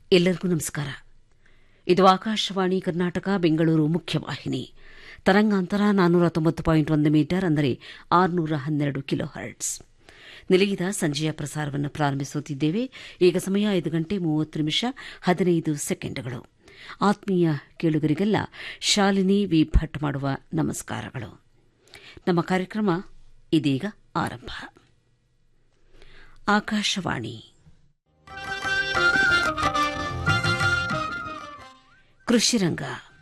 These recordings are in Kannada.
ಎಲ್ಲರಿಗೂ ನಮಸ್ಕಾರ ಇದು ಆಕಾಶವಾಣಿ ಕರ್ನಾಟಕ ಬೆಂಗಳೂರು ಮುಖ್ಯವಾಹಿನಿ ತರಂಗಾಂತರ ನಾನ್ನೂರ ತೊಂಬತ್ತು ಪಾಯಿಂಟ್ ಒಂದು ಮೀಟರ್ ಅಂದರೆ ಆರುನೂರ ಹನ್ನೆರಡು ಕಿಲೋ ಹರ್ಟ್ಸ್ ನಿಲಯದ ಸಂಜೆಯ ಪ್ರಸಾರವನ್ನು ಪ್ರಾರಂಭಿಸುತ್ತಿದ್ದೇವೆ ಈಗ ಸಮಯ ಐದು ಗಂಟೆ ಮೂವತ್ತು ನಿಮಿಷ ಹದಿನೈದು ಸೆಕೆಂಡ್ಗಳು ಆತ್ಮೀಯ ಕೇಳುಗರಿಗೆಲ್ಲ ಶಾಲಿನಿ ವಿ ಭಟ್ ಮಾಡುವ ನಮಸ್ಕಾರಗಳು ನಮ್ಮ ಕಾರ್ಯಕ್ರಮ ಇದೀಗ ಆರಂಭ ಆಕಾಶವಾಣಿ ಕೃಷಿರಂಗ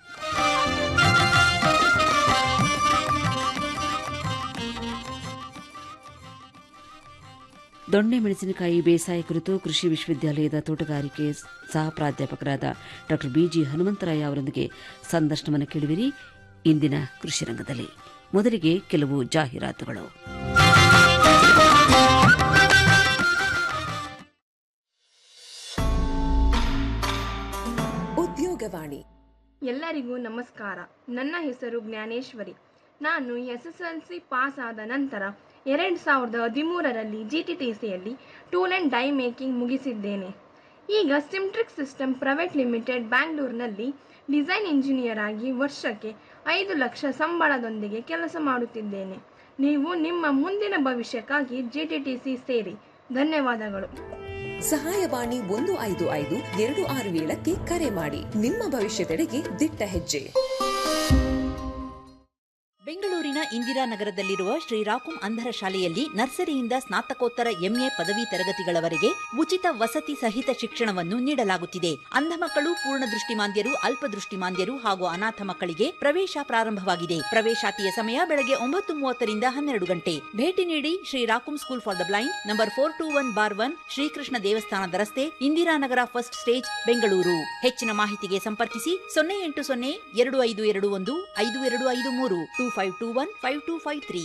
ದೊಣ್ಣೆ ಮೆಣಸಿನಕಾಯಿ ಬೇಸಾಯ ಕುರಿತು ಕೃಷಿ ವಿಶ್ವವಿದ್ಯಾಲಯದ ತೋಟಗಾರಿಕೆ ಸಹ ಪ್ರಾಧ್ಯಾಪಕರಾದ ಡಾ ಬಿಜಿ ಹನುಮಂತರಾಯ ಅವರೊಂದಿಗೆ ಸಂದರ್ಶನವನ್ನು ಕೇಳುವಿರಿ ಇಂದಿನ ಕೃಷಿರಂಗದಲ್ಲಿ ಮೊದಲಿಗೆ ಕೆಲವು ಜಾಹೀರಾತುಗಳು ಉದ್ಯೋಗವಾಣಿ ಎಲ್ಲರಿಗೂ ನಮಸ್ಕಾರ ನನ್ನ ಹೆಸರು ಜ್ಞಾನೇಶ್ವರಿ ನಾನು S S L C pass ಆದ ನಂತರ ಎರಡು ಸಾವಿರದ ಹದಿಮೂರರಲ್ಲಿ ಜಿ ಟಿ ಟಿ ಸಿಯಲ್ಲಿ ಟೂಲ್ ಆ್ಯಂಡ್ ಡೈ ಮೇಕಿಂಗ್ ಮುಗಿಸಿದ್ದೇನೆ ಈಗ ಸಿಮ್ಟ್ರಿಕ್ ಸಿಸ್ಟಮ್ ಪ್ರೈವೇಟ್ ಲಿಮಿಟೆಡ್ ಬ್ಯಾಂಗ್ಳೂರಿನಲ್ಲಿ ಡಿಸೈನ್ ಇಂಜಿನಿಯರ್ ಆಗಿ ವರ್ಷಕ್ಕೆ ಐದು ಲಕ್ಷ ಸಂಬಳದೊಂದಿಗೆ ಕೆಲಸ ಮಾಡುತ್ತಿದ್ದೇನೆ ನೀವು ನಿಮ್ಮ ಮುಂದಿನ ಭವಿಷ್ಯಕ್ಕಾಗಿ ಜಿ ಟಿ ಟಿ ಸಿ ಸೇರಿ ಧನ್ಯವಾದಗಳು ಸಹಾಯವಾಣಿ ಒಂದು ಐದು ಐದು ಎರಡು ಆರು ಏಳಕ್ಕೆ ಕರೆ ಮಾಡಿ ನಿಮ್ಮ ಭವಿಷ್ಯದೆಡೆಗೆ ದಿಟ್ಟ ಹೆಜ್ಜೆ ಬೆಂಗಳೂರಿನ ಇಂದಿರಾನಗರದಲ್ಲಿರುವ ಶ್ರೀರಾಕುಂ ಅಂಧರ ಶಾಲೆಯಲ್ಲಿ ನರ್ಸರಿಯಿಂದ ಸ್ನಾತಕೋತ್ತರ ಎಂಎ ಪದವಿ ತರಗತಿಗಳವರೆಗೆ ಉಚಿತ ವಸತಿ ಸಹಿತ ಶಿಕ್ಷಣವನ್ನು ನೀಡಲಾಗುತ್ತಿದೆ ಅಂಧ ಮಕ್ಕಳು ಪೂರ್ಣ ದೃಷ್ಟಿಮಾಂದ್ಯರು ಅಲ್ಪದೃಷ್ಟಿಮಾಂದ್ಯರು ಹಾಗೂ ಅನಾಥ ಮಕ್ಕಳಿಗೆ ಪ್ರವೇಶ ಪ್ರಾರಂಭವಾಗಿದೆ ಪ್ರವೇಶಾತಿಯ ಸಮಯ ಬೆಳಗ್ಗೆ ಒಂಬತ್ತು ಮೂವತ್ತರಿಂದ ಹನ್ನೆರಡು ಗಂಟೆ ಭೇಟಿ ನೀಡಿ ಶ್ರೀರಾಕುಂ school for the blind number four two one bar one Shrikrishna ದೇವಸ್ಥಾನದ ರಸ್ತೆ ಇಂದಿರಾನಗರ ಫಸ್ಟ್ ಸ್ಟೇಜ್ ಬೆಂಗಳೂರು ಹೆಚ್ಚಿನ ಮಾಹಿತಿಗೆ ಸಂಪರ್ಕಿಸಿ ಸೊನ್ನೆ ಎಂಟು ಸೊನ್ನೆ ಎರಡು ಐದು ಎರಡು ಒಂದು ಐದು ಎರಡು ಐದು ಮೂರು two five two one five two five three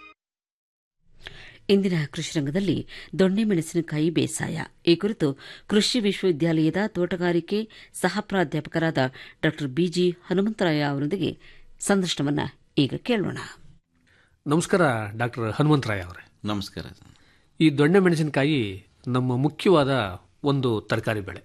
ಇಂದಿನ ಕೃಷಿರಂಗದಲ್ಲಿ ದೊಣ್ಣೆ ಮೆಣಸಿನಕಾಯಿ ಬೇಸಾಯ ಈ ಕುರಿತು ಕೃಷಿ ವಿಶ್ವವಿದ್ಯಾಲಯದ ತೋಟಗಾರಿಕೆ ಸಹ ಪ್ರಾಧ್ಯಾಪಕರಾದ ಡಾ ಬಿಜಿ ಹನುಮಂತರಾಯ ಅವರೊಂದಿಗೆ ಸಂದರ್ಶನವನ್ನು ಈಗ ಕೇಳೋಣ ನಮಸ್ಕಾರ ಡಾಕ್ಟರ್ ಹನುಮಂತರಾಯ ಅವರೇ ನಮಸ್ಕಾರ ಈ ದೊಣ್ಣೆ ಮೆಣಸಿನಕಾಯಿ ನಮ್ಮ ಮುಖ್ಯವಾದ ಒಂದು ತರಕಾರಿ ಬೆಳೆ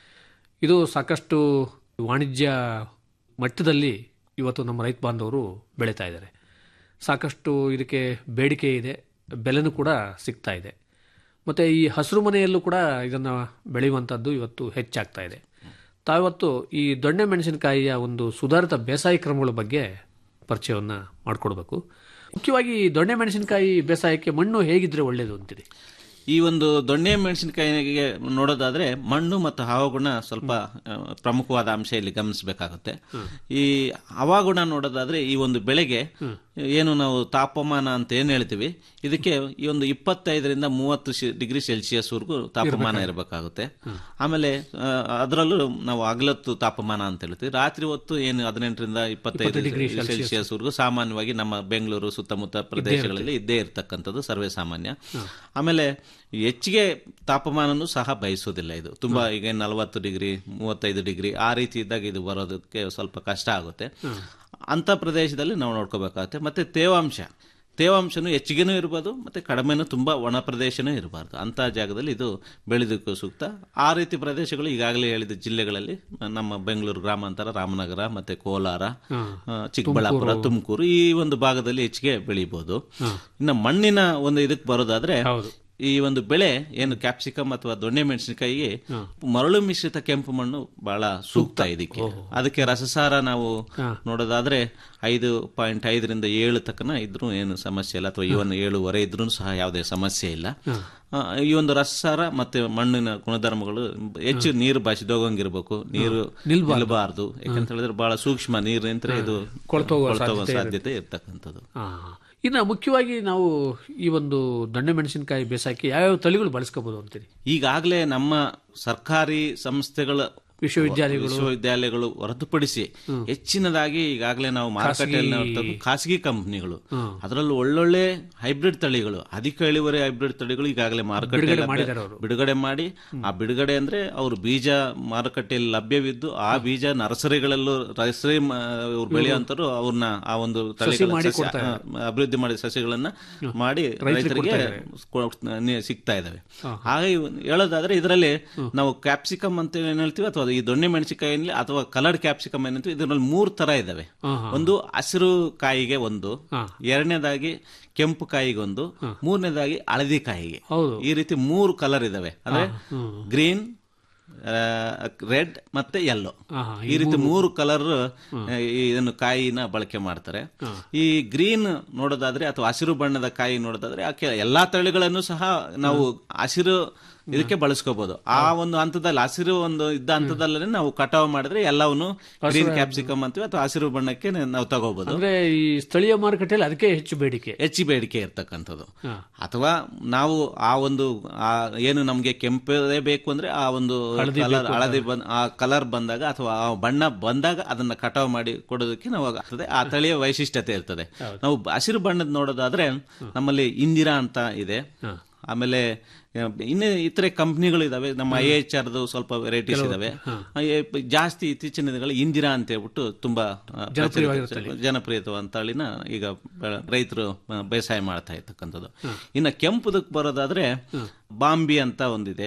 ಇದು ಸಾಕಷ್ಟು ವಾಣಿಜ್ಯ ಮಟ್ಟದಲ್ಲಿ ಇವತ್ತು ನಮ್ಮ ರೈತ ಬಾಂಧವರು ಬೆಳೀತಾ ಇದ್ದಾರೆ ಸಾಕಷ್ಟು ಇದಕ್ಕೆ ಬೇಡಿಕೆ ಇದೆ ಬೆಲೆನೂ ಕೂಡ ಸಿಗ್ತಾ ಇದೆ ಮತ್ತು ಈ ಹಸಿರು ಮನೆಯಲ್ಲೂ ಕೂಡ ಇದನ್ನು ಬೆಳೆಯುವಂಥದ್ದು ಇವತ್ತು ಹೆಚ್ಚಾಗ್ತಾ ಇದೆ ತಾವಿವತ್ತು ಈ ದೊಣ್ಣೆ ಮೆಣಸಿನಕಾಯಿಯ ಒಂದು ಸುಧಾರಿತ ಬೇಸಾಯ ಕ್ರಮಗಳ ಬಗ್ಗೆ ಪರಿಚಯವನ್ನು ಮಾಡಿಕೊಡ್ಬೇಕು ಮುಖ್ಯವಾಗಿ ಈ ದೊಣ್ಣೆ ಮೆಣಸಿನಕಾಯಿ ಬೇಸಾಯಕ್ಕೆ ಮಣ್ಣು ಹೇಗಿದ್ರೆ ಒಳ್ಳೆಯದು ಅಂತೀರಿ ಈ ಒಂದು ದೊಣ್ಣೆ ಮೆಣಸಿನಕಾಯಿಗೆ ನೋಡೋದಾದ್ರೆ ಮಣ್ಣು ಮತ್ತು ಹವಾಗುಣ ಸ್ವಲ್ಪ ಆ, ಪ್ರಮುಖವಾದ ಅಂಶ ಇಲ್ಲಿ ಗಮನಿಸಬೇಕಾಗುತ್ತೆ ಈ ಹವಾಗುಣ ನೋಡೋದಾದ್ರೆ ಈ ಒಂದು ಬೆಳೆಗೆ ಏನು ನಾವು ತಾಪಮಾನ ಅಂತ ಏನ್ ಹೇಳ್ತೀವಿ ಇದಕ್ಕೆ ಈ ಒಂದು ಇಪ್ಪತ್ತೈದರಿಂದ ಮೂವತ್ತು ಶಿ- ಡಿಗ್ರಿ ಸೆಲ್ಸಿಯಸ್ ವರೆಗೂ ತಾಪಮಾನ ಇರಬೇಕಾಗುತ್ತೆ ಆಮೇಲೆ ಆ, ಅದರಲ್ಲೂ ನಾವು ಹಗಲತ್ತು ತಾಪಮಾನ ಅಂತ ಹೇಳ್ತೀವಿ ರಾತ್ರಿ ಹೊತ್ತು ಏನು ಹದಿನೆಂಟರಿಂದ ಇಪ್ಪತ್ತೈದು ಡಿಗ್ರಿ ಸೆಲ್ಸಿಯಸ್ ವರೆಗೂ ಸಾಮಾನ್ಯವಾಗಿ ನಮ್ಮ ಬೆಂಗಳೂರು ಸುತ್ತಮುತ್ತ ಪ್ರದೇಶಗಳಲ್ಲಿ ಇದ್ದೇ ಇರತಕ್ಕಂಥದ್ದು ಸರ್ವೇ ಸಾಮಾನ್ಯ ಆಮೇಲೆ ಹೆಚ್ಚಿಗೆ ತಾಪಮಾನನೂ ಸಹ ಬಯಸೋದಿಲ್ಲ ಇದು ತುಂಬಾ ಈಗ ನಲವತ್ತು ಡಿಗ್ರಿ ಮೂವತ್ತೈದು ಡಿಗ್ರಿ ಆ ರೀತಿ ಇದ್ದಾಗ ಇದು ಬರೋದಕ್ಕೆ ಸ್ವಲ್ಪ ಕಷ್ಟ ಆಗುತ್ತೆ ಅಂತ ಪ್ರದೇಶದಲ್ಲಿ ನಾವು ನೋಡ್ಕೋಬೇಕಾಗುತ್ತೆ ಮತ್ತೆ ತೇವಾಂಶ ತೇವಾಂಶನೂ ಹೆಚ್ಚಿಗೆನೂ ಇರ್ಬೋದು ಮತ್ತೆ ಕಡಿಮೆನೂ ತುಂಬಾ ಒಣ ಪ್ರದೇಶನೂ ಇರಬಾರ್ದು ಅಂತ ಜಾಗದಲ್ಲಿ ಇದು ಬೆಳೆದಕ್ಕೂ ಸೂಕ್ತ ಆ ರೀತಿ ಪ್ರದೇಶಗಳು ಈಗಾಗಲೇ ಹೇಳಿದ ಜಿಲ್ಲೆಗಳಲ್ಲಿ ನಮ್ಮ ಬೆಂಗಳೂರು ಗ್ರಾಮಾಂತರ ರಾಮನಗರ ಮತ್ತೆ ಕೋಲಾರ ಆ, ಚಿಕ್ಕಬಳ್ಳಾಪುರ ತುಮಕೂರು ಈ ಒಂದು ಭಾಗದಲ್ಲಿ ಹೆಚ್ಚಿಗೆ ಬೆಳಿಬಹುದು ಇನ್ನು ಮಣ್ಣಿನ ಒಂದು ಇದಕ್ಕೆ ಬರೋದಾದ್ರೆ ಈ ಒಂದು ಬೆಳೆ ಏನು ಕ್ಯಾಪ್ಸಿಕಮ್ ಅಥವಾ ದೊಣ್ಣೆ ಮೆಣಸಿನಕಾಯಿಗೆ ಮರಳು ಮಿಶ್ರಿತ ಕೆಂಪು ಮಣ್ಣು ಬಹಳ ಸೂಕ್ತ ಇದಕ್ಕೆ ಅದಕ್ಕೆ ರಸಸಾರ ನಾವು ನೋಡೋದಾದ್ರೆ ಐದು ಪಾಯಿಂಟ್ ಐದರಿಂದ ಏಳು ತಕ್ಕನ ಇದ್ರೂ ಏನು ಸಮಸ್ಯೆ ಇಲ್ಲ ಅಥವಾ ಇವನ್ ಏಳುವರೆ ಇದ್ರೂ ಸಹ ಯಾವುದೇ ಸಮಸ್ಯೆ ಇಲ್ಲ ಆ, ಈ ಒಂದು ರಸಸಾರ ಮತ್ತೆ ಮಣ್ಣಿನ ಗುಣಧರ್ಮಗಳು ಹೆಚ್ಚು ನೀರು ಬಾಚಿದೋಗಂಗಿರ್ಬೇಕು ನೀರು ನಿಲ್ಬಾರ್ದು ಯಾಕಂತ ಹೇಳಿದ್ರೆ ಬಹಳ ಸೂಕ್ಷ್ಮ ನೀರು ನಿಂತ್ರೆ ಇದು ಕೊಳ್ತೋಗುವ ಕೊಳ್ತೋಗುವ ಸಾಧ್ಯತೆ ಸಾಧ್ಯತೆ ಇರ್ತಕ್ಕಂಥದ್ದು ಆ, ಇನ್ನು ಮುಖ್ಯವಾಗಿ ನಾವು ಈ ಒಂದು ದೊಣ್ಣೆ ಮೆಣಸಿನಕಾಯಿ ಬೇಸಾಯಕ್ಕೆ ಯಾವ್ಯಾವ ತಳಿಗಳು ಬಳಸ್ಕೋಬಹುದು ಅಂತೀರಿ ಈಗಾಗಲೇ ನಮ್ಮ ಸರ್ಕಾರಿ ಸಂಸ್ಥೆಗಳ ವಿಶ್ವವಿದ್ಯಾಲಯಗಳು ವಿಶ್ವವಿದ್ಯಾಲಯಗಳು ಹೊರತುಪಡಿಸಿ ಹೆಚ್ಚಿನದಾಗಿ ಈಗಾಗಲೇ ನಾವು ಮಾರುಕಟ್ಟೆಯಲ್ಲಿ ನೋಡ್ತಾ ಖಾಸಗಿ ಕಂಪನಿಗಳು ಅದರಲ್ಲೂ ಒಳ್ಳೊಳ್ಳೆ ಹೈಬ್ರಿಡ್ ತಳಿಗಳು ಅಧಿಕ ಇಳುವರಿ ಹೈಬ್ರಿಡ್ ತಳಿಗಳು ಈಗಾಗಲೇ ಮಾರುಕಟ್ಟೆಯಲ್ಲಿ ಮಾಡಿದ್ದಾರೆ ಲಭ್ಯ- ಅವರು. ಬಿಡುಗಡೆ ಮಾಡಿ ಆ ಬಿಡುಗಡೆ ಅಂದ್ರೆ ಅವರು ಬೀಜ ಮಾರುಕಟ್ಟೆಯಲ್ಲಿ ಲಭ್ಯವಿದ್ದು ಆ ಬೀಜ ನರ್ಸರಿಗಳಲ್ಲೂ ನರ್ಸರಿ ಇವ್ರು ಬೆಳೆಯುವಂತರು ಅವ್ರನ್ನ ಆ ಒಂದು ತಳಿಗಳ ಮಾಡಿ ಸಸ್ಯ, ಕೊಡ್ತಾ ಆ, ಅಭಿವೃದ್ಧಿ ಮಾಡಿದ ಸಸ್ಯಗಳನ್ನ ಮಾಡಿ ರೈತರಿಗೆ ಕೊ- ನಿ- ಸಿಗ್ತಾ ಇದಾವೆ ಹಾಗೆ ಇವ್- ಹೇಳೋದಾದ್ರೆ ಇದರಲ್ಲಿ ನಾವು ಕ್ಯಾಪ್ಸಿಕಮ್ ಅಂತ ಏನ್ ಹೇಳ್ತೀವಿ ಅಥವಾ ಈ ದೊಣ್ಣೆ ಮೆಣಸಿನಕಾಯಿಯಲ್ಲಿ ಅಥವಾ ಕಲರ್ಡ್ ಕ್ಯಾಪ್ಸಿಕಮ್ ಏನಂತೀವಿ ಇದರಲ್ಲಿ ಮೂರು ತರ ಇದಾವೆ ಒಂದು ಹಸಿರು ಕಾಯಿಗೆ ಒಂದು ಎರಡನೇದಾಗಿ ಕೆಂಪು ಕಾಯಿಗೆ ಒಂದು ಮೂರನೇದಾಗಿ ಹಳದಿ ಕಾಯಿಗೆ ಹೌದು ಈ ರೀತಿ ಮೂರು ಕಲರ್ ಇದಾವೆ ಅಂದ್ರೆ ಗ್ರೀನ್ ರೆಡ್ ಮತ್ತೆ ಯೆಲ್ಲೋ ಆಹಾ, ಈ ರೀತಿ ಮೂರು ಕಲರ್ ಇದನ್ನು ಕಾಯಿನ ಬಳಕೆ ಮಾಡ್ತಾರೆ ಈ ಗ್ರೀನ್ ನೋಡೋದಾದ್ರೆ ಅಥವಾ ಹಸಿರು ಬಣ್ಣದ ಕಾಯಿ ನೋಡೋದಾದ್ರೆ ಆಕೆ ಎಲ್ಲಾ ತಳಿಗಳನ್ನು ಸಹ ನಾವು ಹಸಿರು ಇದಕ್ಕೆ ಬಳಸ್ಕೋಬಹುದು ಆ ಒಂದು ಹಂತದಲ್ಲಿ ಹಸಿರು ಒಂದು ಇದ್ದ ಹಂತದಲ್ಲೇ ನಾವು ಕಟಾವು ಮಾಡಿದ್ರೆ ಎಲ್ಲವನ್ನು ಗ್ರೀನ್ ಕ್ಯಾಪ್ಸಿಕಮ್ ಅಂತೀವಿ ಅಥವಾ ಹಸಿರು ಬಣ್ಣಕ್ಕೆ ನಾವು ತಗೋಬಹುದು ಅಂದ್ರೆ ಈ ಸ್ಥಳೀಯ ಮಾರುಕಟ್ಟೆಯಲ್ಲಿ ಅದಕ್ಕೆ ಹೆಚ್ಚು ಬೇಡಿಕೆ ಹೆಚ್ಚು ಬೇಡಿಕೆ ಇರ್ತಕ್ಕಂಥದ್ದು ಅಥವಾ ನಾವು ಆ ಒಂದು ಆ ಏನು ನಮ್ಗೆ ಕೆಂಪೇ ಬೇಕು ಅಂದ್ರೆ ಆ ಒಂದು ಕಲರ್ ಹಳದಿ ಬಂದ್ ಆ ಕಲರ್ ಬಂದಾಗ ಅಥವಾ ಆ ಬಣ್ಣ ಬಂದಾಗ ಅದನ್ನ ಕಟಾವು ಮಾಡಿ ಕೊಡೋದಕ್ಕೆ ನಾವು ಆಗ್ತದೆ ಆ ತಳಿಯ ವೈಶಿಷ್ಟ್ಯತೆ ಇರ್ತದೆ ನಾವು ಹಸಿರು ಬಣ್ಣದ ನೋಡೋದಾದ್ರೆ ನಮ್ಮಲ್ಲಿ ಇಂದಿರಾ ಅಂತ ಇದೆ ಆಮೇಲೆ ಆ, ಇನ್ನು ಇತರೆ ಕಂಪ್ನಿಗಳು ಇದಾವೆ ನಮ್ಮ ಐ ಎಚ್ ಆರ್ದು ಸ್ವಲ್ಪ ವೆರೈಟೀಸ್ ಇದಾವೆ ಆ, ಎ- ಜಾಸ್ತಿ ಇತ್ತೀಚಿನ ದಿನಗಳಲ್ಲಿ ಇಂದಿರಾ ಅಂತ ಹೇಳ್ಬಿಟ್ಟು ತುಂಬಾ ಆ, ಪ್ರಚಲಿತ- ಜನಪ್ರಿಯವಾದ ತಳಿನ ಈಗ ಬೆ- ರೈತರು ಆ, ಬೇಸಾಯ ಮಾಡ್ತಾ ಇರ್ತಕ್ಕಂಥದ್ದು ಇನ್ನು ಕೆಂಪುದಕ್ಕೆ ಬರೋದಾದ್ರೆ ಬಾಂಬಿ ಅಂತ ಒಂದಿದೆ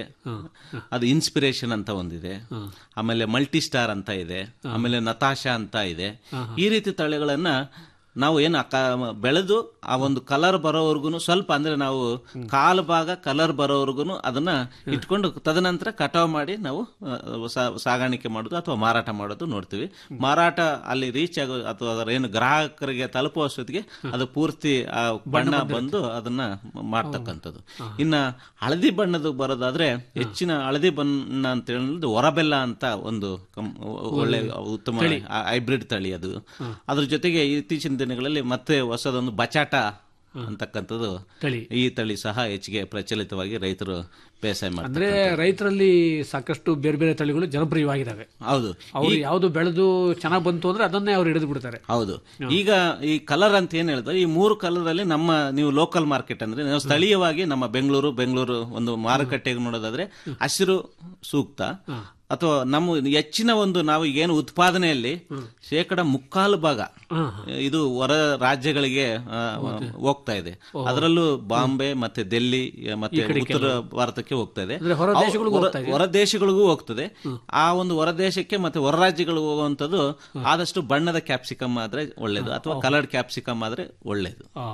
ಅದು ಇನ್ಸ್ಪಿರೇಷನ್ ಅಂತ ಒಂದಿದೆ ಆಮೇಲೆ ಮಲ್ಟಿ ಸ್ಟಾರ್ ಅಂತ ಇದೆ ಆಮೇಲೆ ನತಾಶಾ ಅಂತ ಇದೆ ಈ ರೀತಿ ತಳಿಗಳನ್ನ ನಾವು ಏನು ಬೆಳೆದು ಆ ಒಂದು ಕಲರ್ ಬರೋವರೆಗೂ ಸ್ವಲ್ಪ ಅಂದ್ರೆ ನಾವು ಕಾಲು ಭಾಗ ಕಲರ್ ಬರೋವರೆಗೂ ಅದನ್ನ ಇಟ್ಕೊಂಡು ತದನಂತರ ಕಟಾವ್ ಮಾಡಿ ನಾವು ಆ, ಸಾ- ಸಾಗಾಣಿಕೆ ಮಾಡೋದು ಅಥವಾ ಮಾರಾಟ ಮಾಡೋದು ನೋಡ್ತೀವಿ ಮಾರಾಟ ಅಲ್ಲಿ ರೀಚ್ ಆಗೋ ಅಥವಾ ಅದರ ಏನು ಗ್ರಾಹಕರಿಗೆ ತಲುಪುವ ಅಷ್ಟೊತ್ತಿಗೆ ಅದು ಪೂರ್ತಿ ಆ ಬಣ್ಣ ಬಂದು ಅದನ್ನ ಮಾಡ್ತಕ್ಕಂಥದ್ದು ಇನ್ನ ಹಳದಿ ಬಣ್ಣದ ಬರೋದಾದ್ರೆ ಹೆಚ್ಚಿನ ಹಳದಿ ಬಣ್ಣ ಅಂತ ಹೇಳಿದ್ರೆ ಹೊರಬೆಲ್ಲ ಅಂತ ಒಂದು ಕಂ- ಒಳ್ಳೆ ಉತ್ತಮ ಹೈಬ್ರಿಡ್ ತಳಿ ಅದು ಅದ್ರ ಜೊತೆಗೆ ಇತ್ತೀಚಿನ ದಿನಗಳಲ್ಲಿ ಮತ್ತೆ ಹೊಸದೊಂದು ಬಚಾಟ ಅಂತಕ್ಕಂಥದ್ದು ತಳಿ ಈ ತಳಿ ಸಹ ಹೆಚ್ಚಿಗೆ ಪ್ರಚಲಿತವಾಗಿ ರೈತರು ಬೇಸಾಯ ಮಾಡ್ತಾರೆ ಅಂದ್ರೆ ರೈತರಲ್ಲಿ ಸಾಕಷ್ಟು ಬೇರೆ ಬೇರೆ ತಳಿಗಳು ಜನಪ್ರಿಯವಾಗಿದ್ದಾವೆ ಹೌದು ಅವ್ರು ಯಾವ್ದು ಬೆಳೆದು ಚೆನ್ನಾಗಿ ಬಂತು ಅಂದ್ರೆ ಅದನ್ನೇ ಅವ್ರು ಹಿಡಿದು ಬಿಡ್ತಾರೆ ಹೌದು ಈಗ ಈ ಕಲರ್ ಅಂತ ಏನ್ ಹೇಳಿದ್ರೆ ಈ ಮೂರು ಕಲರ್ ಅಲ್ಲಿ ನಮ್ಮ ನೀವು ಲೋಕಲ್ ಮಾರ್ಕೆಟ್ ಅಂದ್ರೆ ನಾವು ಸ್ಥಳೀಯವಾಗಿ ನಮ್ಮ ಬೆಂಗಳೂರು ಬೆಂಗಳೂರು ಒಂದು ಮಾರುಕಟ್ಟೆಗೆ ನೋಡೋದಾದ್ರೆ ಹಸಿರು ಸೂಕ್ತ ಅಥವಾ ನಮ್ಮ ಹೆಚ್ಚಿನ ಒಂದು ನಾವು ಏನು ಉತ್ಪಾದನೆಯಲ್ಲಿ ಶೇಕಡ ಮುಕ್ಕಾಲು ಭಾಗ ಇದು ಹೊರ ರಾಜ್ಯಗಳಿಗೆ ಆ, ಹೋಗ್ತಾ ಇದೆ ಅದರಲ್ಲೂ ಬಾಂಬೆ ಮತ್ತೆ ದಿಲ್ಲಿ ಮತ್ತೆ ಉತ್ತರ ಭಾರತಕ್ಕೆ ಹೋಗ್ತಾ ಇದೆ ಅಂದ್ರೆ ಹೊರ ಅವು ದೇಶಗಳಿಗೂ ಹೊರ- ಹೋಗ್ತಾ ಇದೆ. ಹೊರ ದೇಶಗಳಿಗೂ ಹೋಗ್ತದೆ ಆ ಒಂದು ಹೊರ ದೇಶಕ್ಕೆ ಮತ್ತೆ ಹೊರ ರಾಜ್ಯಗಳಿಗೆ ಹೋಗುವಂತದ್ದು ಆದಷ್ಟು ಬಣ್ಣದ ಕ್ಯಾಪ್ಸಿಕಮ್ ಆದ್ರೆ ಒಳ್ಳೇದು ಅಥವಾ ಕಲರ್ಡ್ ಕ್ಯಾಪ್ಸಿಕಮ್ ಆದ್ರೆ ಒಳ್ಳೇದು ಆ,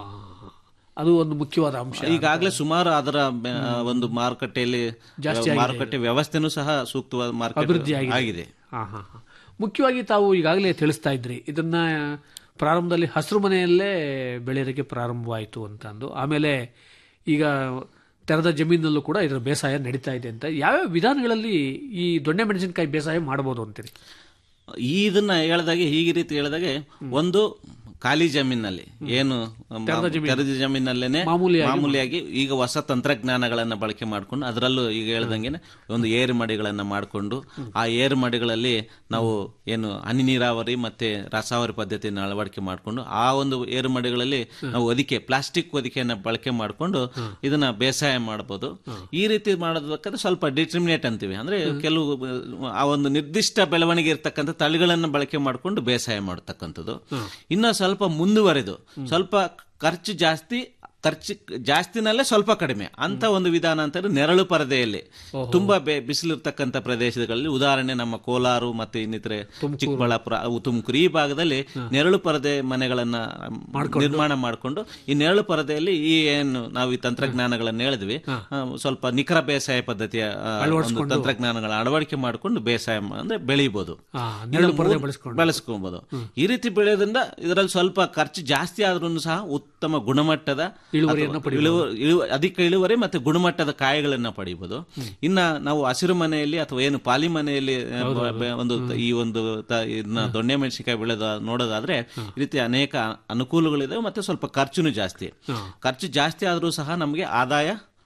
ಅದು ಒಂದು ಮುಖ್ಯವಾದ ಅಂಶ ಈಗಾಗಲೇ ಸುಮಾರು ಅದರ ಬೆ- ಒಂದು ಮಾರುಕಟ್ಟೆಯಲ್ಲಿ ಮಾರುಕಟ್ಟೆ ವ್ಯವಸ್ಥೆನೂ ಸಹ ಸೂಕ್ತವಾದ ಮಾರುಕಟ್ಟೆ ಅಭಿವೃದ್ಧಿ ಆಗಿದೆ. ಆಗಿದೆ ಹಾ, ಹಾ, ಹಾ. ಮುಖ್ಯವಾಗಿ ತಾವು ಈಗಾಗಲೇ ತಿಳಿಸ್ತಾ ಇದ್ರಿ ಇದನ್ನ ಪ್ರಾರಂಭದಲ್ಲಿ ಹಸಿರು ಮನೆಯಲ್ಲೇ ಬೆಳೆಯೋದಕ್ಕೆ ಪ್ರಾರಂಭವಾಯಿತು ಅಂತ ಅಂದು ಆಮೇಲೆ ಈಗ ತೆರೆದ ಜಮೀನಲ್ಲೂ ಕೂಡ ಇದರ ಬೇಸಾಯ ನಡೀತಾ ಇದೆ ಅಂತ ಯಾವ್ಯಾವ ವಿಧಾನಗಳಲ್ಲಿ ಈ ದೊಣ್ಣೆ ಮೆಣಸಿನಕಾಯಿ ಬೇಸಾಯ ಮಾಡಬಹುದು ಅಂತೀರಿ ಇದನ್ನ ಹೇಳಿದಾಗೆ ಹೀಗೆ ರೀತಿ ಹೇಳಿದಾಗೆ ಒಂದು ಖಾಲಿ ಜಮೀನಲ್ಲಿ ಏನು ತೆರೆದ ಜಮೀನಲ್ಲೇನೆ ಮಾಮೂಲಿಯಾಗಿ ಈಗ ಹೊಸ ತಂತ್ರಜ್ಞಾನಗಳನ್ನ ಬಳಕೆ ಮಾಡಿಕೊಂಡು ಅದರಲ್ಲೂ ಈಗ ಹೇಳ್ದಂಗೆ ಒಂದು ಏರು ಮಡಿಗಳನ್ನ ಮಾಡಿಕೊಂಡು ಆ ಏರು ಮಡಿಗಳಲ್ಲಿ ನಾವು ಏನು ಹನಿ ನೀರಾವರಿ ಮತ್ತೆ ರಸಾವರಿ ಪದ್ಧತಿಯನ್ನು ಅಳವಡಿಕೆ ಮಾಡಿಕೊಂಡು ಆ ಒಂದು ಏರು ಮಡಿಗಳಲ್ಲಿ ನಾವು ಹೊದಿಕೆ ಪ್ಲಾಸ್ಟಿಕ್ ಹೊದಿಕೆಯನ್ನ ಬಳಕೆ ಮಾಡಿಕೊಂಡು ಇದನ್ನ ಬೇಸಾಯ ಮಾಡಬಹುದು ಈ ರೀತಿ ಮಾಡೋದಕ್ಕಾದ್ರೆ ಸ್ವಲ್ಪ ಡಿಟರ್ಮಿನೇಟ್ ಅಂತೀವಿ ಅಂದ್ರೆ ಕೆಲವು ಆ ಒಂದು ನಿರ್ದಿಷ್ಟ ಬೆಳವಣಿಗೆ ಇರ್ತಕ್ಕಂಥ ತಳಿಗಳನ್ನ ಬಳಕೆ ಮಾಡಿಕೊಂಡು ಬೇಸಾಯ ಮಾಡತಕ್ಕಂಥದ್ದು ಇನ್ನ ಸ್ವಲ್ಪ ಮುಂದುವರೆದು ಸ್ವಲ್ಪ ಖರ್ಚು ಜಾಸ್ತಿ ಖರ್ಚು ಜಾಸ್ತಿನಲ್ಲೇ ಸ್ವಲ್ಪ ಕಡಿಮೆ ಅಂತ ಒಂದು ವಿಧಾನ ಅಂತಾರೆ ನೆರಳು ಪರದೆಯಲ್ಲಿ ತುಂಬಾ ಬೆ- ಬಿಸಿಲಿರ್ತಕ್ಕಂಥ ಪ್ರದೇಶಗಳಲ್ಲಿ ಉದಾಹರಣೆ ನಮ್ಮ ಕೋಲಾರ ಮತ್ತೆ ಇನ್ನಿತರೆ ಚಿಕ್ಕಬಳ್ಳಾಪುರ ಅವು ತುಮಕೂರು ಈ ಭಾಗದಲ್ಲಿ ನೆರಳು ಪರದೆ ಮನೆಗಳನ್ನ ನಿರ್ಮಾಣ ಮಾಡಿಕೊಂಡು ಈ ನೆರಳು ಪರದೆಯಲ್ಲಿ ಈ ಏನು ನಾವು ಈ ತಂತ್ರಜ್ಞಾನಗಳನ್ನ ಹೇಳಿದ್ವಿ ಆ, ಸ್ವಲ್ಪ ನಿಖರ ಬೇಸಾಯ ಪದ್ಧತಿಯ ಆ, ಒಂದು ತಂತ್ರಜ್ಞಾನಗಳ ಅಳವಡಿಕೆ ಮಾಡಿಕೊಂಡು ಬೇಸಾಯ ಮಾ- ಅಂದ್ರೆ ಬೆಳೀಬಹುದು ಆ, ನೆರಳು ಪರದೆ ಬಳಸ್ಕೊಂಡು ಬಳಸ್ಕೊಬಹುದು ಈ ರೀತಿ ಬೆಳೆಯೋದ್ರಿಂದ ಇದರಲ್ಲಿ ಸ್ವಲ್ಪ ಖರ್ಚು ಜಾಸ್ತಿ ಆದ್ರೂ ಸಹ ಉತ್ತಮ ಗುಣಮಟ್ಟದ ಇಳುವರಿಯನ್ನ ಅಥವಾ ಇಳುವ- ಇಳುವ- ಅಧಿಕ ಇಳುವರಿ ಮತ್ತೆ ಗುಣಮಟ್ಟದ ಕಾಯಿಗಳನ್ನ ಪಡಿಬಹುದು ಇನ್ನ ನಾವು ಹಸಿರು ಮನೆಯಲ್ಲಿ ಅಥವಾ ಏನು ಪಾಲಿ ಮನೆಯಲ್ಲಿ ಆ, ಬ- ಬ- ಒಂದು ತ- ಈ ಒಂದು ತ- ಇದನ್ನ ದೊಣ್ಣೆ ಮೆಣಸಿನಕಾಯಿ ಬೆಳೆದ ನೋಡೋದಾದ್ರೆ ಈ ರೀತಿ ಅನೇಕ ಅನುಕೂಲಗಳಿದೆ ಮತ್ತೆ ಸ್ವಲ್ಪ ಖರ್ಚುನು ಜಾಸ್ತಿ ಖರ್ಚು ಜಾಸ್ತಿ ಆದ್ರೂ ಸಹ ನಮಗೆ ಆದಾಯ